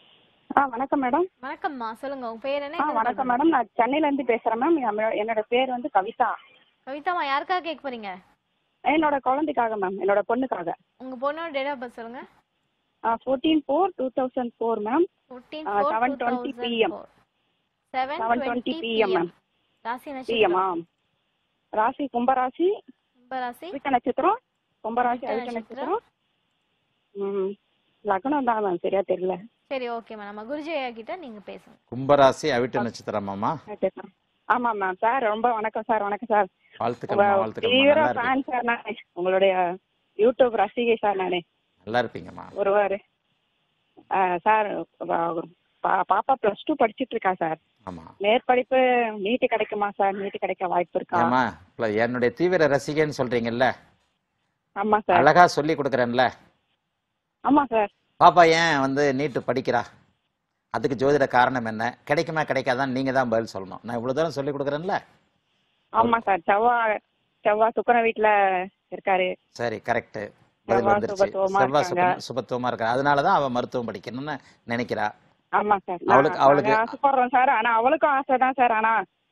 ஆ வணக்கம் மேடம் வணக்கம்மா சொல்லுங்க உங்க பேர் என்ன ஆ எங்க வணக்கம் இருந்து மேடம் நான் சென்னையில இருந்து பேசுறேன் மேம் என் என்னோட பேர் வந்து கவிதா கவிதாமா யாருக்காக கேட்க போறீங்க என்னோட குழந்தைக்காக மேம் என்னோட பொண்ணுக்காக உங்க பொண்ணோட டேட் ஆஃப் பர்த் சொல்லுங்க fourteen four two thousand four ma'am fourteen ஆ, 7:20 PM. Seven 7:20 twenty PM, PM ma'am. ராசி பிஎம்மா நட்சத்திரம் ராசி கும்பராசி கும்பராசி அவிட்ட நட்சத்திரம் கும்பராசி அவிட்ட அவிட்ட நட்சத்திரம். நட்சத்திரம் ம் லக்னம் தான் மேம் சரியா தெரியல சரி ஓகேம்மா நம்ம குருஜி ஐயா கிட்ட நீங்க பேசுங்க கும்பராசி அவிட்ட நட்சத்திரமாம்மா பேசுறேன் ஆமா மேம் சார் ரொம்ப வணக்கம் சார் வணக்கம் சார் வாழ்த்துக்கள்மா உங்க வாழ்த்துக்கள்மா தீவிர நல்லா இருப்பீங்க ஃபேன் சார் நானே உங்களுடைய யூடியூப் ரசிகை சார் நானே நல்லா இருப்பீங்கம்மா ஒருவாரு ஆ, சார் வ- பா- பாப்பா பிளஸ் டூ படிச்சிட்டு இருக்கா சார் ஆமா மேற்படிப்பு நீட்டு கிடைக்குமா சார் நீட்டு கிடைக்க வாய்ப்பு இருக்கா ஏம்மா இப்ப என்னுடைய தீவிர ரசிகைன்னு சொல்றீங்கல்ல ஆமா சார் அழகா சொல்லி கொடுக்குறேன்ல ஆமா சார் பாப்பா ஏன் வந்து நீட்டு படிக்கிறா அதுக்கு ஜோதிட காரணம் என்ன கிடைக்குமா கிடைக்காதான்னு நீங்க தான் பதில் சொல்லணும் நான் இவ்வளவு தூரம் சொல்லி கொடுக்குறேன்ல ஆமா சார் செவ்வாய் செவ்வாய் சுக்கரன் வீட்டுல இருக்காரு சரி கரெக்ட் பதில் செவ்வாய் வந்துருச்சு சுபத்துவமா செவ்வாய் இருக்காங்க. சுப- சுபத்துவமா இருக்கா அதனாலதான் அவ மருத்துவம் படிக்கணும்னு நினைக்கிறா ஆமா சார் அவளுக்கு- நான்- அவளுக்கு- நாங்க ஆசைப்படுறோம் சார் ஆனா அவளுக்கும் ஆசை தான் சார் ஆனா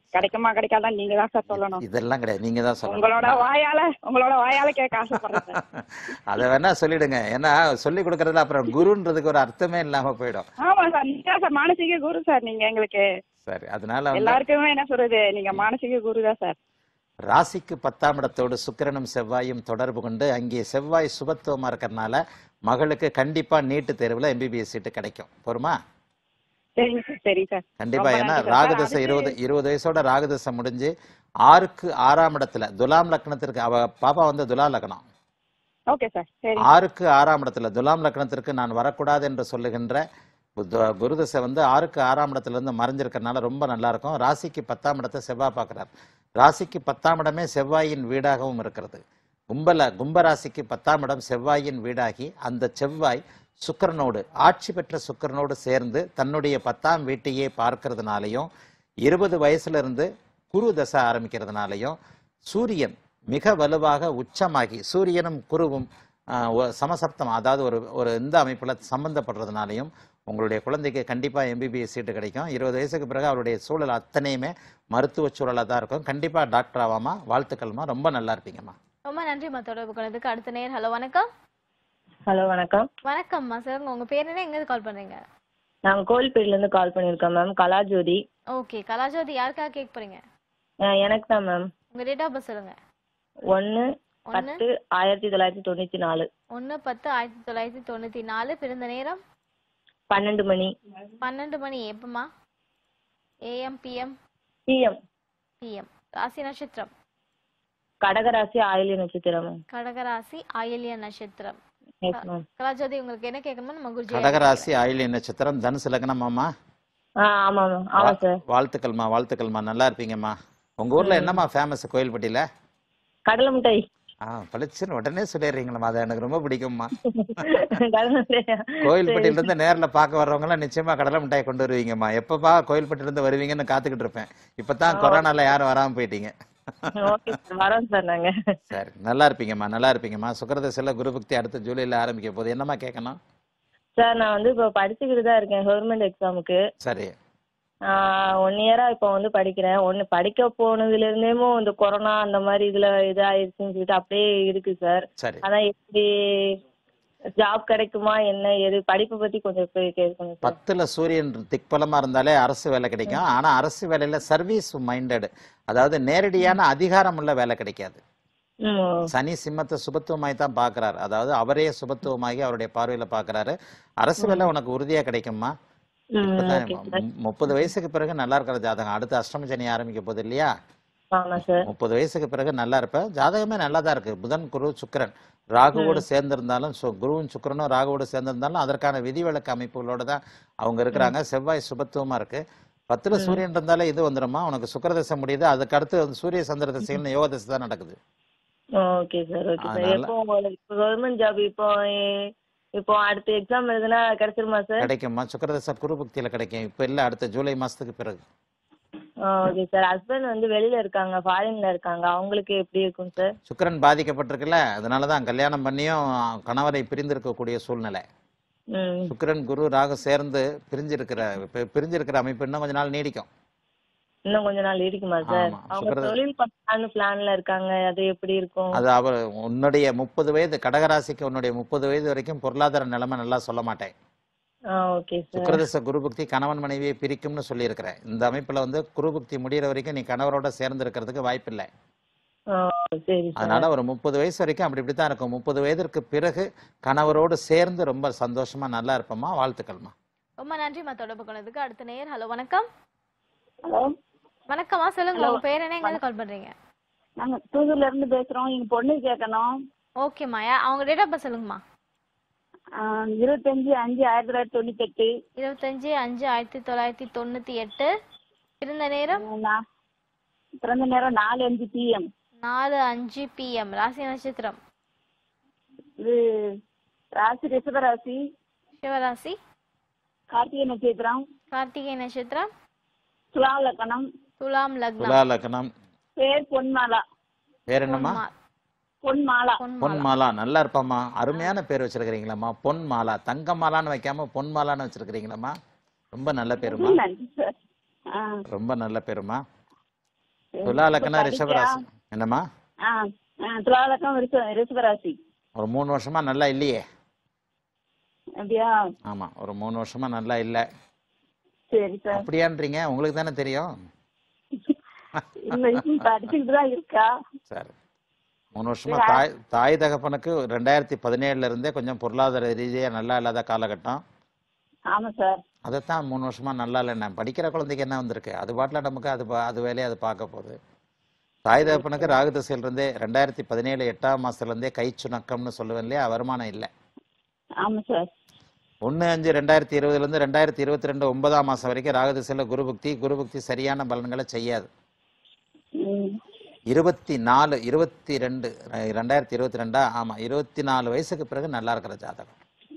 கிடைக்குமா கிடைக்காதான் நீங்க தான் சார் சொல்லணும் இதெல்லாம் கிடையாது நீங்க தான் சொல்லணும் உங்களோட வாயால உங்களோட வாயால கேட்க ஆசைப்படுறேன் சார் அதை வேணா சொல்லிடுங்க ஏன்னா சொல்லி கொடுக்கறதுல அப்புறம் குருன்றதுக்கு ஒரு அர்த்தமே இல்லாம போயிடும் ஆமா சார் நீங்க சார் மானசீக குரு சார் நீங்க எங்களுக்கு சரி அதனால வந்து எல்லாருக்குமே என்ன சொல்றது நீங்க மானசீக குரு தான் சார் ராசிக்கு பத்தாம் இடத்தோடு சுக்கிரனும் செவ்வாயும் தொடர்பு கொண்டு அங்கே செவ்வாய் சுபத்துவமா இருக்கறனால மகளுக்கு கண்டிப்பா நீட்டு தேர்வுல எம்பிபிஎஸ் சீட்டு கிடைக்கும் போருமா சரிங்க சார் சரி சார் கண்டிப்பா ரொம்ப ஏன்னா நன்றி சார். ராகுதசை அதுக்கு- இருபது இருபது வயசோட ராகுதசை முடிஞ்சு ஆறுக்கு ஆறாம் இடத்துல துலாம் லக்னத்திற்கு அவ பாப்பா வந்து துலா லக்னம் ஓகே சார் சரி ஆறுக்கு ஆறாம் இடத்துல துலாம் லக்னத்திற்கு நான் வரக்கூடாது என்று சொல்லுகின்ற புத்த- குருதசை வந்து ஆறுக்கு ஆறாம் இடத்துல இருந்து மறைஞ்சிருக்கறனால ரொம்ப நல்லா இருக்கும் ராசிக்கு பத்தாம் இடத்தை செவ்வாய் பார்க்கிறார் ராசிக்கு பத்தாம் இடமே செவ்வாயின் வீடாகவும் இருக்கிறது கும்பல கும்ப ராசிக்கு பத்தாம் இடம் செவ்வாயின் வீடாகி அந்த செவ்வாய் சுக்கிரனோடு ஆட்சி பெற்ற சுக்கிரனோடு சேர்ந்து தன்னுடைய பத்தாம் வீட்டையே பார்க்கறதுனாலையும் இருபது வயசுல இருந்து குரு தசை ஆரம்பிக்கிறதுனாலையும் சூரியன் மிக வலுவாக உச்சமாகி சூரியனும் குருவும் ஆஹ், ஒ- சமசப்தம் அதாவது ஒரு ஒரு இந்த அமைப்புல சம்பந்தப்படுறதுனாலையும் உங்களுடைய குழந்தைக்கு கண்டிப்பா எம்பிபிஎஸ் சீட்டு கிடைக்கும் இருபது வயசுக்கு பிறகு அவருடைய சூழல் அத்தனையுமே மருத்துவ சூழலாக தான் இருக்கும் கண்டிப்பா டாக்டர் ஆவாமா வாழ்த்துக்கள்மா ரொம்ப நல்லா இருப்பீங்கம்மா ரொம்ப நன்றிம்மா தொடர்பு கொண்டதுக்கு அடுத்த நேர் ஹலோ வணக்கம் ஹலோ வணக்கம் வணக்கம்மா சொல்லுங்க உங்க பேர் என்ன எங்க கால் பண்றீங்க நாங்கள் கோவில்பேட்டில இருந்து கால் பண்ணியிருக்கோம் மேம் கலாஜோதி ஓகே கலாஜோதி யாருக்காக கேட்க போறீங்க அஹ் எனக்கு தான் மேம் உங்க டேட் ஆஃப் பர்த் சொல்லுங்க ஒன்று ஒன்று பத்து ஆயிரத்தி தொள்ளாயிரத்தி தொண்ணூற்றி நாலு ஒன்று பத்து ஆயிரத்தி தொள்ளாயிரத்தி தொண்ணூத்தி நாலு பிறந்த நேரம் பன்னெண்டு மணி பன்னெண்டு மணி எப்பமா ஏஎம் பிஎம் பிஎம் பிஎம் ராசி நட்சத்திரம் கடகராசி ஆயில்ய நட்சத்திரம் மேம் கடகராசி ஆயில்ய நட்சத்திரம் எஸ் மேம் கலாஜோதி உங்களுக்கு என்ன கேட்கணுமோ நம்ம குருஜி கடகராசி ஆயில்ய நட்சத்திரம் தனுசு லக்னமாம்மா ஆ ஆமாம் மேம் ஆமாம் சார் வாழ்த்துக்கள்மா வாழ்த்துக்கள்மா நல்லா இருப்பீங்கம்மா உங்க ஊர்ல என்னம்மா ஃபேமஸ் கோயில்பட்டியில கடலை மிட்டாய் ஆ பளிச்சுன்னு உடனே சொல்லிடுறீங்களா அது எனக்கு ரொம்ப பிடிக்கும்மா கடலை மிட்டாய் கோயில்பட்டியில இருந்து நேர்ல பார்க்க வர்றவங்க எல்லாம் நிச்சயமா கடலை மிட்டாய் கொண்டு வருவீங்கம்மா எப்பப்பா கோயில்பட்டியில இருந்து வருவீங்கன்னு காத்துக்கிட்டு இருப்பேன் இப்பதான் கொரோனால யாரும் வராம போயிட்டீங்க ஓகே சார் வரோம் சார் நாங்கள் சரி நல்லா இருப்பீங்கம்மா நல்லா இருப்பீங்கம்மா சுக்கரதசையில குருபக்தி அடுத்த ஜூலைல ஆரம்பிக்க போகுது என்னம்மா கேட்கணும் சார் நான் வந்து இப்போ படிச்சுக்கிட்டு தான் இருக்கேன் கவர்மெண்ட் எக்ஸாமுக்கு சரி ஒன் இயரா இப்போ வந்து படிக்கிறேன் ஒன்று படிக்க போனதுல இருந்தேமோ இந்த கொரோனா அந்த மாதிரி இதுல இதாயிருச்சுன்னு சொல்லிட்டு அப்படியே இருக்கு சார் சரி அதான் எப்படி ஜாப் கிடைக்குமா என்ன எது படிப்பை பத்தி கொஞ்சம் போய் கேட்கணும் சார் பத்துல சூரியன் திக்பலமா இருந்தாலே அரசு வேலை கிடைக்கும் ஆனா அரசு வேலையில சர்வீஸ் மைண்டட் அதாவது நேரடியான அதிகாரம் உள்ள வேலை கிடைக்காது ம் சனி சிம்மத்தை சுபத்துவமாய் தான் பார்க்கறாரு அதாவது அவரே சுபத்துவமாகி அவருடைய பார்வையில பார்க்கறாரு அரசு வேலை உனக்கு உறுதியா கிடைக்குமா ம் இப்பதான் ஓகே சார் மு- முப்பது வயசுக்கு பிறகு நல்லா இருக்கிற ஜாதகம் அடுத்து அஷ்டம சனி ஆரம்பிக்க போகுது இல்லையா ஆமா சார் முப்பது வயசுக்கு பிறகு நல்லா இருப்ப ஜாதகமே நல்லா தான் இருக்கு புதன் குரு சுக்கிரன் ராகுவோடு சேர்ந்திருந்தாலும் சு- குருவும் சுக்கிரனும் ராகுவோடு சேர்ந்திருந்தாலும் அதற்கான விதிவிலக்கு அமைப்புகளோட தான் அவங்க இருக்கிறாங்க செவ்வாய் சுபத்துவமா இருக்கு பத்துல சூரியன் இருந்தாலே இது வந்துருமா உனக்கு சுக்கிரதசை முடியுது அதுக்கு அடுத்து வந்து சூரிய சந்திர தசைகள்னு யோக தசை தான் நடக்குது ஓகே சார் ஓகே சார் அதனால- எப்போ உங்களுக்கு கவர்மெண்ட் ஜாப் இப்போ எ- இப்போ அடுத்த எக்ஸாம் எழுதுனா கிடைச்சிருமா சார் கிடைக்குமா சுக்கிரதசை குருபக்தியில கிடைக்கும் இப்ப இல்ல அடுத்த ஜூலை மாசத்துக்கு பிறகு ஓகே சார் ஹஸ்பண்ட் வந்து வெளியில இருக்காங்க ஃபாரின்ல இருக்காங்க அவங்களுக்கு எப்படி இருக்கும் சார் சுக்கிரன் பாதிக்கப்பட்டிருக்குல்ல அதனாலதான் கல்யாணம் பண்ணியும் கணவரை பிரிந்திருக்கக்கூடிய சூழ்நிலை ம் சுக்கிரன் குரு ராகு சேர்ந்து பிரிஞ்சிருக்கிற பி- பிரிஞ்சிருக்கிற அமைப்பு இன்னும் கொஞ்ச நாள் நீடிக்கும் இன்னும் கொஞ்ச நாள் இருக்குமா சார் ஆமா, அவங்க சுக்கிரத- தொழில் பண்ணலான்னு பிளான்ல இருக்காங்க அது எப்படி இருக்கும் அது அவர் உன்னுடைய முப்பது வயது கடகராசிக்கு உன்னுடைய முப்பது வயது வரைக்கும் பொருளாதார நிலைமை நல்லா சொல்ல மாட்டேன் ஆ ஓகே சார் சுக்கிரதச குருபக்தி கணவன் மனைவியை பிரிக்கும்னு சொல்லியிருக்கிறேன் இந்த அமைப்புல வந்து குருபக்தி முடியிற வரைக்கும் நீ கணவரோட சேர்ந்து இருக்கிறதுக்கு வாய்ப்பில்லை ஆ சரி சார் அதனால ஒரு முப்பது வயசு வரைக்கும் அப்படி இப்படி தான் இருக்கும் முப்பது வயதிற்கு பிறகு கணவரோடு சேர்ந்து ரொம்ப சந்தோஷமா நல்லா இருப்போம்மா வாழ்த்துக்கள்மா ரொம்ப நன்றிம்மா தொடர்பு கொண்டதுக்கு அடுத்த நேர் ஹலோ வணக்கம் ஹலோ வணக்கம்மா சொல்லுங்க உங்க பேர் என்ன எங்க கால் பண்றீங்க நாங்க தூதூர்ல இருந்து பேசுறோம் எங்க பொண்ணு கேட்கணும் ஓகேம்மா யா- அவங்க டேட் ஆஃப் பர்த் சொல்லுங்கம்மா ஆஹ் இருபத்தஞ்சு அஞ்சு ஆயிரத்தி தொள்ளாயிரத்தி தொண்ணூத்தி எட்டு இருபத்தஞ்சு அஞ்சு ஆயிரத்தி தொள்ளாயிரத்தி தொண்ணூத்தி எட்டு பிறந்த நேரம் நா- பிறந்த நேரம் நாலு அஞ்சு பிஎம் நாலு அஞ்சு பிஎம் ராசி நட்சத்திரம் இது ராசி ரிஷப ராசி சிவராசி கார்த்திகை நட்சத்திரம் கார்த்திகை நட்சத்திரம் துலா லக்கணம் துலாம் லக்னம் துலா லக்னம் பேர் பொன்மாலா பேர் என்னம்மா பொன்மா- பொன்மாலா பொன்மாலா பொன் மாலா நல்லா இருப்பாம்மா அருமையான பேர் வச்சிருக்கிறீங்களம்மா பொன் மாலா தங்க மாலான்னு வைக்காம பொன் மாலான்னு வச்சிருக்கிறீங்களம்மா ரொம்ப நல்ல பேருமா நன்றி சார் ஆ ரொம்ப நல்ல பேருமா துலா லக்னம் படிக்க- ரிஷபராசி என்னம்மா ஆ ஆ, துலாலக்கம் ரிஷ ரிஷபராசி ஒரு மூணு வருஷமா நல்லா இல்லையே அப்படியா ஆமா ஒரு மூணு வருஷமா நல்லா இல்லை சரி சார் அப்படியான்றீங்க உங்களுக்கு தானே தெரியும் இல்ல இன்னும் படிச்சுக்கிட்டு தான் இருக்கா சரி மூணு வருஷமா தாய் தாய் தகப்பனுக்கு ரெண்டாயிரத்தி பதினேழுல இருந்தே கொஞ்சம் பொருளாதார ரீதியா நல்லா இல்லாத காலகட்டம் ஆமா சார் அதைத்தான் மூணு வருஷமா நல்லா இல்லைண்ணே படிக்கிற குழந்தைக்கு என்ன வந்திருக்கு அது பாட்டில் நமக்கு அது பா- அது வேலையை அது பார்க்க போகுது தாய் தகப்பனுக்கு ராகு திசையில இருந்தே ரெண்டாயிரத்தி பதினேழு எட்டாம் மாசத்துல இருந்தே கை சுணக்கம்னு சொல்லுவேன் இல்லையா வருமானம் இல்லை ஆமா சார் ஒன்று அஞ்சு ரெண்டாயிரத்தி இருபதுலேருந்து ரெண்டாயிரத்தி இருபத்தி ரெண்டு ஒன்பதாம் மாதம் வரைக்கும் ராகு திசையில் குரு புக்தி குரு புக்தி சரியான பலன்களை செய்யாது ம். இருபத்தி நாலு இருபத்தி ரெண்டு அஹ் ரெண்டாயிரத்தி இருபத்தி ரெண்டா ஆமாம் இருபத்தி நாலு வயசுக்கு பிறகு நல்லா இருக்கிற ஜாதகம்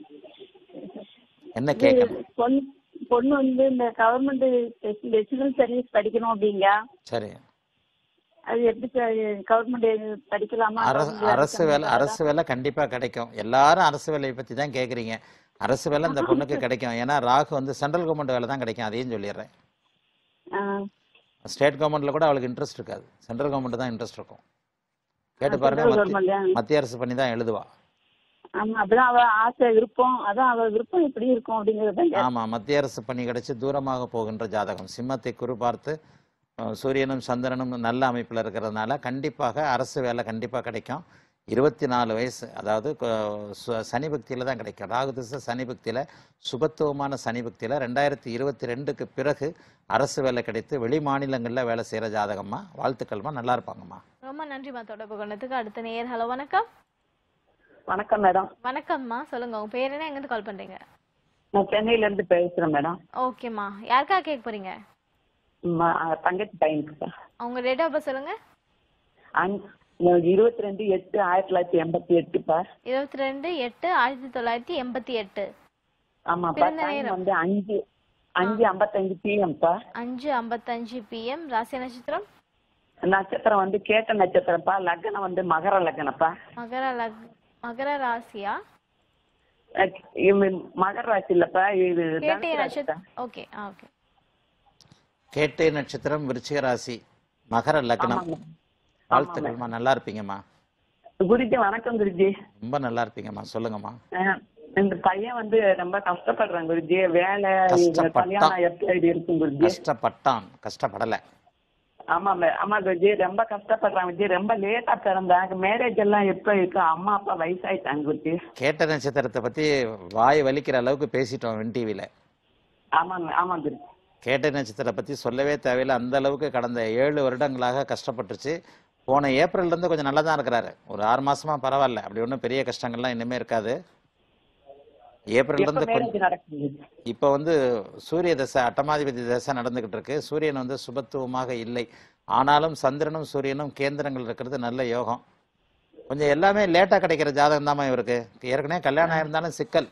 என்ன இது கேட்கணும் பொண்ணு பொண்ணு வந்து இந்த கவர்மெண்ட் ரெசிடென்ட் சர்வீஸ் படிக்கணும் அப்படிங்க சரி அது எப்படி சார் கவர்மெண்ட் படிக்கலாமா அரசு government அரசு வேலை வேலை அரசு வேலை கண்டிப்பாக கிடைக்கும் எல்லாரும் அரசு வேலையை பற்றி தான் கேட்குறீங்க அரசு வேலை இந்த பொண்ணுக்கு கிடைக்கும் ஏன்னா ராகு வந்து சென்ட்ரல் கவர்மெண்ட் வேலை தான் கிடைக்கும் அதையும் சொல்லிடுறேன் ஆ, ஸ்டேட் கவர்மெண்ட்ல கூட அவளுக்கு இன்ட்ரெஸ்ட் இருக்காது சென்ட்ரல் கவர்மெண்ட் தான் இன்ட்ரெஸ்ட் இருக்கும் கேட்டு பாருங்க central மத்திய government ஆ? மத்திய அரசு பண்ணி தான் எழுதுவா ஆமா அப்படிதான் அவ ஆசை விருப்பம் அதான் அவ விருப்பம் இப்படி இருக்கும் அப்படிங்கறது ஆமா மத்திய அரசு பணி கிடைச்சு தூரமாக போகின்ற ஜாதகம் சிம்மத்தை குரு பார்த்து அஹ், சூரியனும் சந்திரனும் நல்ல அமைப்பில் இருக்கிறதுனால கண்டிப்பாக அரசு வேலை கண்டிப்பாக கிடைக்கும் இருபத்தி நாலு வயசு அதாவது கொ- சு- சனி பக்தியில் தான் கிடைக்கும் ராகு திசை சனி பக்தியில் சுபத்துவமான சனி பக்தியில் ரெண்டாயிரத்தி இருபத்தி ரெண்டுக்கு பிறகு அரசு வேலை கிடைத்து வெளி மாநிலங்களில் வேலை செய்கிற ஜாதகம்மா வாழ்த்துக்கள்மா நல்லா இருப்பாங்கம்மா ரொம்ப நன்றிம்மா தொடர்பு கொண்டதுக்கு அடுத்த நேயர் ஹலோ வணக்கம் வணக்கம் மேடம் வணக்கம்மா சொல்லுங்க உங்க பேர் என்ன எங்கிருந்து கால் பண்றீங்க நான் சென்னையில இருந்து பேசுறேன் மேடம் ஓகேம்மா யாருக்கா கேட்க போறீங்க ம- தங்கச்சி பையனுக்கு சார் உங்க டேட் ஆஃப் பர்த் சொல்லுங்க இருபத்தி ரெண்டு எட்டு ஆயிரத்தி தொள்ளாயிரத்தி எண்பத்தி எட்டுப்பா இருபத்தி ரெண்டு எட்டு ஆயிரத்தி தொள்ளாயிரத்தி எண்பத்தி எட்டு ஆமாப்பா பிறந்த டைம் நேரம். வந்து அஞ்சு அஞ்சு ஐம்பத்தஞ்சு பிஎம்ப்பா அஞ்சு ஐம்பத்தஞ்சு பிஎம் ராசி நட்சத்திரம் நட்சத்திரம் வந்து கேட்ட நட்சத்திரம்ப்பா லக்னம் வந்து மகர லக்னப்பா மகர லக் மகர ராசியா அஹ் இவன் மகர ராசி இல்லப்பா இது கேட்டை தனுசு ராசி நட்சத்திரம் ஓகே ஆ ஓகே கேட்டை நட்சத்திரம் விருச்சிக ராசி மகர லக்னம் ஆமாங்க. வாழ்த்துக்கள்மா நல்லா இருப்பீங்கம்மா குருஜி வணக்கம் குருஜி ரொம்ப நல்லா இருப்பீங்கம்மா சொல்லுங்கம்மா அஹ் இந்த பையன் வந்து ரொம்ப கஷ்டப்படுறான் குருஜி வேலை இந்த கஷ்டப்பட்டான். கல்யாணம் எப்படி இருக்கும் குருஜி கஷ்டப்பட்டான் கஷ்டப்படலை ஆமா மே- ஆமா குருஜி ரொம்ப கஷ்டப்படுறான் குருஜி ரொம்ப லேட்டா பிறந்தாங்க மேரேஜ் எல்லாம் எப்ப இருக்கு அம்மா அப்பா வயசாயிட்டாங்க குருஜி கேட்ட நட்சத்திரத்தை பத்தி வாய் வலிக்கிற அளவுக்கு பேசிட்டோம் வென் டிவியில் ஆமாங்க ஆமா குருஜி கேட்ட நட்சத்திரத்தை பத்தி சொல்லவே தேவையில்லை அந்த அளவுக்கு கடந்த ஏழு வருடங்களாக கஷ்டப்பட்டுருச்சு போன ஏப்ரல்ல இருந்து கொஞ்சம் நல்லா தான் இருக்கிறாரு ஒரு ஆறு மாசமா பரவாயில்ல அப்படி ஒன்றும் பெரிய கஷ்டங்கள்லாம் இனிமே இருக்காது ஏப்ரல்ல எப்ப இருந்து மேரேஜ் கொஞ்சம் நடக்குது இப்போ வந்து சூரிய தசை அட்டமாதிபதி தசை நடந்துகிட்டு இருக்கு சூரியன் வந்து சுபத்துவமாக இல்லை ஆனாலும் சந்திரனும் சூரியனும் கேந்திரங்கள் இருக்கிறது நல்ல யோகம் கொஞ்சம் எல்லாமே லேட்டா கிடைக்கிற ஜாதகம் தாம்மா இவருக்கு ஏற்கனவே கல்யாணம் ஆயிருந்தாலும் சிக்கல்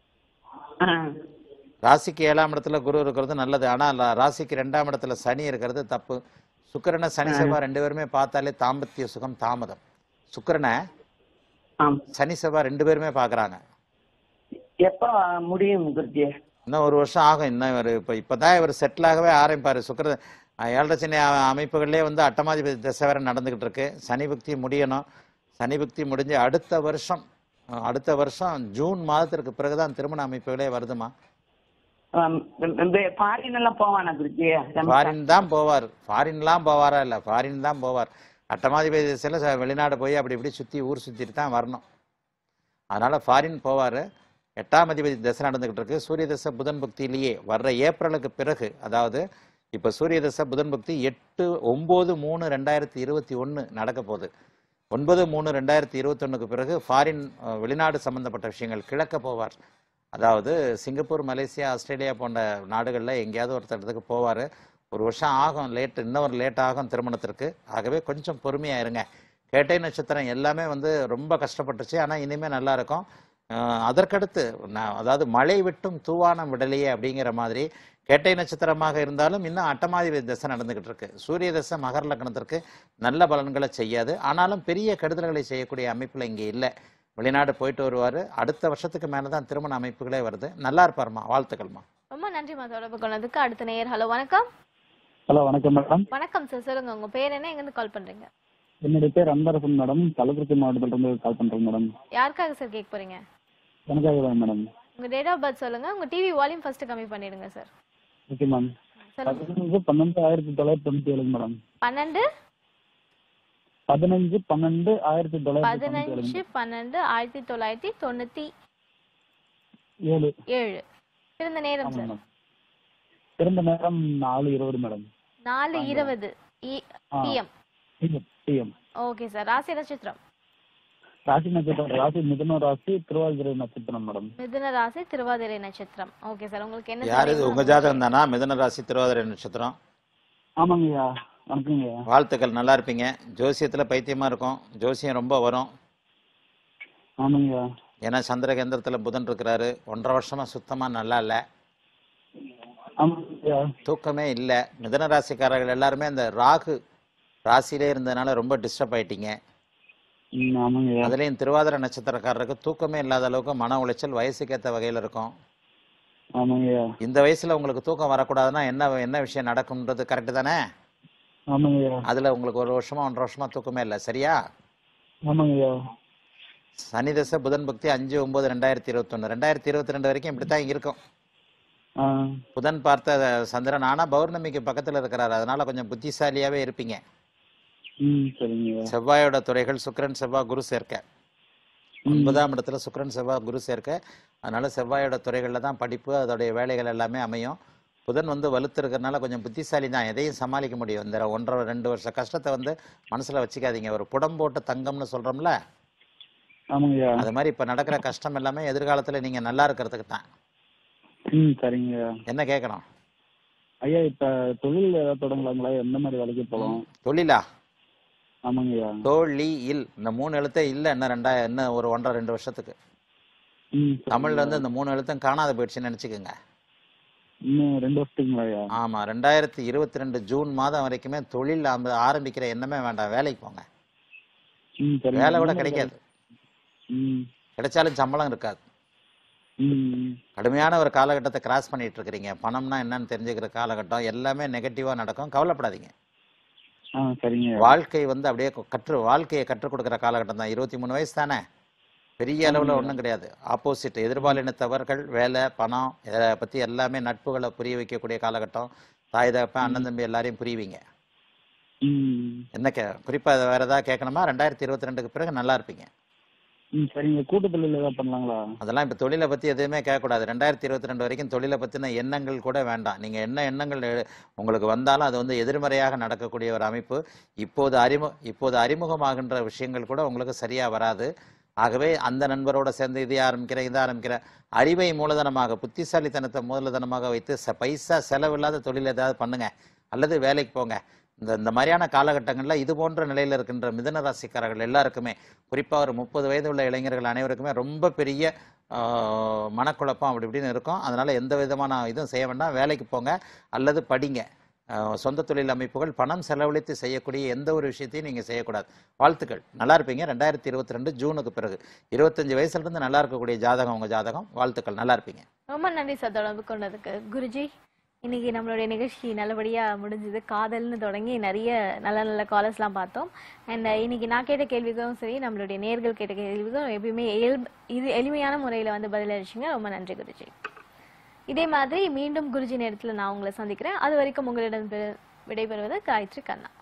ராசிக்கு ஏழாம் இடத்துல குரு இருக்கிறது நல்லது ஆனா லா- ராசிக்கு ரெண்டாம் இடத்துல சனி இருக்கிறது தப்பு சுக்கிரனை சனி செவ்வாய் ரெண்டு பேருமே பார்த்தாலே தாம்பத்திய சுகம் தாமதம் சுக்கிரனை சனி செவ்வாய் ரெண்டு பேருமே பார்க்கறாங்க எப்ப முடியும் குருஜி இன்னும் ஒரு வருஷம் ஆகும் இன்னும் இவர் இப்போ இப்போதான் இவர் செட்டில் ஆகவே ஆரம்பிப்பார் சுக்கர அஹ் ஏழரை சனி அ- அமைப்புகள்லேயே வந்து அட்டமாதிபதி திசை வேற நடந்துகிட்டு இருக்கு சனி புக்தி முடியணும் சனி புக்தி முடிஞ்சு அடுத்த வருஷம் அஹ் அடுத்த வருஷம் ஜூன் மாதத்திற்கு பிறகுதான் திருமண அமைப்புகளே வருதுமா ஃபாரின் எல்லாம் போவானா குருஜி ஃபாரின் தான் போவார் ஃபாரின்லாம் போவாரா இல்லை ஃபாரின் தான் போவார் அட்டமாதிபதி திசையில் ச- வெளிநாடு போய் அப்படி இப்படி சுற்றி ஊர் சுற்றிட்டு தான் வரணும் அதனால ஃபாரின் போவார் எட்டாம் அதிபதி தசை நடந்துகிட்டு இருக்கு சூரிய தசை புதன் பக்தியிலேயே வர்ற ஏப்ரலுக்கு பிறகு அதாவது இப்போ சூரிய தசை புதன் பக்தி எட்டு ஒம்பது மூணு ரெண்டாயிரத்தி இருபத்தி ஒன்று நடக்க போகுது ஒன்பது மூணு ரெண்டாயிரத்தி இருபத்தொன்னுக்கு பிறகு ஃபாரின் அஹ், வெளிநாடு சம்பந்தப்பட்ட விஷயங்கள் கிழக்க போவார் அதாவது சிங்கப்பூர் மலேசியா ஆஸ்திரேலியா போன்ற நாடுகளில் எங்கேயாவது ஒருத்தர் இடத்துக்கு போவார் ஒரு வருஷம் ஆகும் லேட் இன்னொரு லேட் ஆகும் திருமணத்திற்கு ஆகவே கொஞ்சம் பொறுமையாக இருங்க கேட்டை நட்சத்திரம் எல்லாமே வந்து ரொம்ப கஷ்டப்பட்டுச்சு ஆனால் இனிமேல் நல்லா இருக்கும் அஹ் அதற்கடுத்து நான் அதாவது மழை விட்டும் தூவானம் விடலையே அப்படிங்கிற மாதிரி கேட்டை நட்சத்திரமாக இருந்தாலும் இன்னும் அட்டமாதிபதி தசை நடந்துகிட்டு இருக்கு சூரிய தசை மகர லக்னத்திற்கு நல்ல பலன்களை செய்யாது ஆனாலும் பெரிய கெடுதல்களை செய்யக்கூடிய அமைப்பில் இங்கே இல்லை வெளிநாடு போயிட்டு வருவார் அடுத்த வருஷத்துக்கு மேலே தான் திருமண அமைப்புகளே வருது நல்லா இருப்பாருமா வாழ்த்துக்கள்மா ரொம்ப நன்றிம்மா தொடர்பு கொண்டதுக்கு அடுத்த நேயர் ஹலோ வணக்கம் ஹலோ வணக்கம் மேடம் வணக்கம் சார் சொல்லுங்க உங்க பேர் என்ன எங்கேருந்து கால் பண்றீங்க என்னுடைய பேர் அன்பரசன் மேடம் கள்ளக்குறிச்சி மாவட்டத்துல இருந்து கால் பண்றேன் மேடம் யாருக்காக சார் கேட்க போறீங்க எனக்காக தான் மேடம் உங்க டேட் ஆஃப் பர்த் சொல்லுங்க உங்க டிவி வால்யூம் ஃபர்ஸ்ட் கம்மி பண்ணிடுங்க சார் ஓகே மேம் சொல்லுங்க பதினஞ்சு பன்னெண்டு ஆயிரத்தி தொள்ளாயிரத்தி தொண்ணூத்தி ஏழு மேடம் பன்னெண்டு பதினஞ்சு பன்னெண்டு ஆயிரத்தி தொள்ளாயிரத்தி தொண்ணூத்தி பதினஞ்சு ஏழு பன்னெண்டு ஆயிரத்தி தொள்ளாயிரத்தி தொண்ணூத்தி ஏழு ஏழு பிறந்த நேரம் ஆமாம் சார் மேடம் பிறந்த நேரம் நாலு இருபது மேடம் நாலு இருபது ஆ. பிஎம் பிஎம் ஓகே சார் ராசி நட்சத்திரம் ராசி நட்சத்திரம் ராசி மிதுன ராசி திருவாதிரை நட்சத்திரம் மேடம் மிதுன ராசி திருவாதிரை நட்சத்திரம் ஓகே சார் உங்களுக்கு என்ன யார் இது சந்தேகம்? உங்க ஜாதகம் தானா மிதன ராசி திருவாதிரை நட்சத்திரம் ஆமாங்கய்யா வணக்கங்கய்யா வாழ்த்துக்கள் நல்லா இருப்பீங்க ஜோசியத்துல பைத்தியமா இருக்கும் ஜோசியம் ரொம்ப வரும் ஆமாங்கய்யா ஏன்னா சந்திர கேந்திரத்துல புதன் இருக்கிறாரு ஒன்றரை வருஷமா சுத்தமா நல்லா இல்ல ஆமாங்கய்யா தூக்கமே இல்ல மிதன ராசிக்காரர்கள் எல்லாருமே அந்த ராகு ராசியிலே இருந்ததுனால ரொம்ப டிஸ்டர்ப் ஆயிட்டீங்க ம் ஆமாங்கய்யா அதுலயும் திருவாதிரை நட்சத்திரக்காரருக்கு தூக்கமே இல்லாத அளவுக்கு மன உளைச்சல் வயசுக்கேத்த வகையில இருக்கும் ஆமாங்கய்யா இந்த வயசுல உங்களுக்கு தூக்கம் வரக்கூடாதுன்னா என்ன என்ன விஷயம் நடக்கும்ன்றது கரெக்ட் தானே ஆமாங்கய்யா அதுல உங்களுக்கு ஒரு வருஷமா ஒன்றரை வருஷமா தூக்கமே இல்லை சரியா ஆமாங்கய்யா சனி தசை புதன் பக்தி அஞ்சு ஒன்பது ரெண்டாயிரத்தி இருபத்தொன்னு ரெண்டாயிரத்தி இருபத்தி ரெண்டு வரைக்கும் இப்படித்தான் இருக்கும் ஆ புதன் பார்த்த சந்திரன் ஆனா பௌர்ணமிக்கு பக்கத்துல இருக்கிறாரு அதனால கொஞ்சம் புத்திசாலியாவே இருப்பீங்க ம் சரிங்கய்யா செவ்வாயோட துறைகள் சுக்கிரன் செவ்வாய் குரு சேர்க்க ஒன்பதாம் இடத்துல சுக்கிரன் செவ்வாய் குரு சேர்க்க அதனால செவ்வாயோட துறைகள்ல தான் படிப்பு அதோடைய வேலைகள் எல்லாமே அமையும் புதன் வந்து வலுத்திருக்கிறதுனால கொஞ்சம் புத்திசாலி தான் எதையும் சமாளிக்க முடியும் இந்த ஒன்றரை ரெண்டு வருஷ கஷ்டத்தை வந்து மனசுல வச்சுக்காதீங்க ஒரு புடம் போட்டு தங்கம்னு சொல்றோம்ல ஆமாங்கய்யா அது மாதிரி இப்ப நடக்கிற கஷ்டம் எல்லாமே எதிர்காலத்துல நீங்க நல்லா இருக்கிறதுக்கு தான் ம் சரிங்கய்யா என்ன கேட்கணும் ஐயா இப்ப தொழில் ஏதாவது தொடங்கலாங்களா எந்த மாதிரி வேலைக்கு போகலாம் தொழிலா ஆமாங்கய்யா தோழி இல் இந்த மூணு எழுத்தே இல்ல இன்னும் ரெண்டாயிரம் இன்னும் ஒரு ஒன்றரை ரெண்டு வருஷத்துக்கு ம் தமிழ்ல இருந்து இந்த மூணு எழுத்தும் காணாத போயிடுச்சுன்னு நினைச்சுக்கோங்க இன்னும் ரெண்டு வருஷத்துக்குங்களா ஐயா ஆமா ரெண்டாயிரத்தி இருபத்தி ரெண்டு ஜூன் மாதம் வரைக்குமே தொழில் ஆரம்ப- ஆரம்பிக்கிற எண்ணமே வேண்டாம் வேலைக்கு போங்க ம் சரிங்க வேலை கூட என்ன மாதிரி கிடைக்காது ம் கிடைச்சாலும் சம்பளம் இருக்காது ம் கடுமையான ஒரு காலகட்டத்தை கிராஸ் பண்ணிட்டு இருக்கிறீங்க பணம்னா என்னன்னு தெரிஞ்சுக்கிற காலகட்டம் எல்லாமே நெகட்டிவா நடக்கும் கவலைப்படாதீங்க ஆ சரிங்க வாழ்க்கை வந்து அப்படியே கு- கற்று வாழ்க்கையை கற்றுக் கொடுக்குற காலகட்டம் தான் இருபத்தி மூணு வயசு தானே பெரிய அளவில் ஆமாங்க. ஒன்றும் கிடையாது ஆப்போசிட் எதிர்பாலினத்தவர்கள் வேலை பணம் இதை பற்றி எல்லாமே நட்புகளை புரிய வைக்கக்கூடிய காலகட்டம் தாய் தகப்பன் அண்ணன் தம்பி எல்லாரையும் புரிவீங்க ம் என்ன கே குறிப்பாக வேறு ஏதாவது கேட்கணுமா ரெண்டாயிரத்தி இருபத்தி ரெண்டுக்கு பிறகு நல்லா இருப்பீங்க ம் சரிங்க கூட்டு தொழில் ஏதாவது பண்ணலாங்களா அதெல்லாம் இப்போ தொழிலை பற்றி எதுவுமே கேட்கக்கூடாது ரெண்டாயிரத்தி இருபத்தி ரெண்டு வரைக்கும் தொழிலை பற்றின எண்ணங்கள் கூட வேண்டாம் நீங்கள் என்ன எண்ணங்கள் எ- உங்களுக்கு வந்தாலும் அது வந்து எதிர்மறையாக நடக்கக்கூடிய ஒரு அமைப்பு இப்போது அறிமு இப்போது அறிமுகமாகின்ற விஷயங்கள் கூட உங்களுக்கு சரியாக வராது ஆகவே அந்த நண்பரோட சேர்ந்து இதை ஆரம்பிக்கிறேன் இதை ஆரம்பிக்கிறேன் அறிவை மூலதனமாக புத்திசாலித்தனத்தை மூலதனமாக வைத்து ச பைசா செலவில்லாத தொழில் ஏதாவது பண்ணுங்க அல்லது வேலைக்கு போங்க இந்த இந்த மாதிரியான காலகட்டங்களில் இது போன்ற நிலையில் இருக்கின்ற மிதன ராசிக்காரர்கள் எல்லாருக்குமே குறிப்பாக ஒரு முப்பது வயது உள்ள இளைஞர்கள் அனைவருக்குமே ரொம்ப பெரிய ஆஹ், மனக்குழப்பம் அப்படி இப்படின்னு இருக்கும் அதனால எந்த விதமான இதுவும் செய்ய வேண்டாம் வேலைக்கு போங்க அல்லது படிங்க ஆஹ், சொந்த தொழில் அமைப்புகள் பணம் செலவழித்து செய்யக்கூடிய எந்த ஒரு விஷயத்தையும் நீங்கள் செய்யக்கூடாது வாழ்த்துக்கள் நல்லா இருப்பீங்க ரெண்டாயிரத்தி இருபத்தி ரெண்டு ஜூனுக்கு பிறகு இருபத்தஞ்சு வயசுல இருந்து நல்லா இருக்கக்கூடிய ஜாதகம் உங்க ஜாதகம் வாழ்த்துக்கள் நல்லா இருப்பீங்க ரொம்ப நன்றி சார் தொடர்பு கொண்டதுக்கு குருஜி இன்னைக்கு நம்மளுடைய நிகழ்ச்சி நல்லபடியா முடிஞ்சது காதல்னு தொடங்கி நிறைய நல்ல நல்ல காலர்ஸ்லாம் பார்த்தோம் அண்ட் இன்னைக்கு நான் கேட்ட கேள்விகளும் சரி நம்மளுடைய நேர்கள் கேட்ட கேள்விகளும் எப்பயுமே இயல்பு இது எளிமையான முறையில் வந்து பதிலளிச்சிங்க ரொம்ப நன்றி குருஜி இதே மாதிரி மீண்டும் குருஜி நேரத்தில் நான் உங்களை சந்திக்கிறேன் அது வரைக்கும் உங்களிடம் விடைபெறுவது காயத்ரி கண்ணா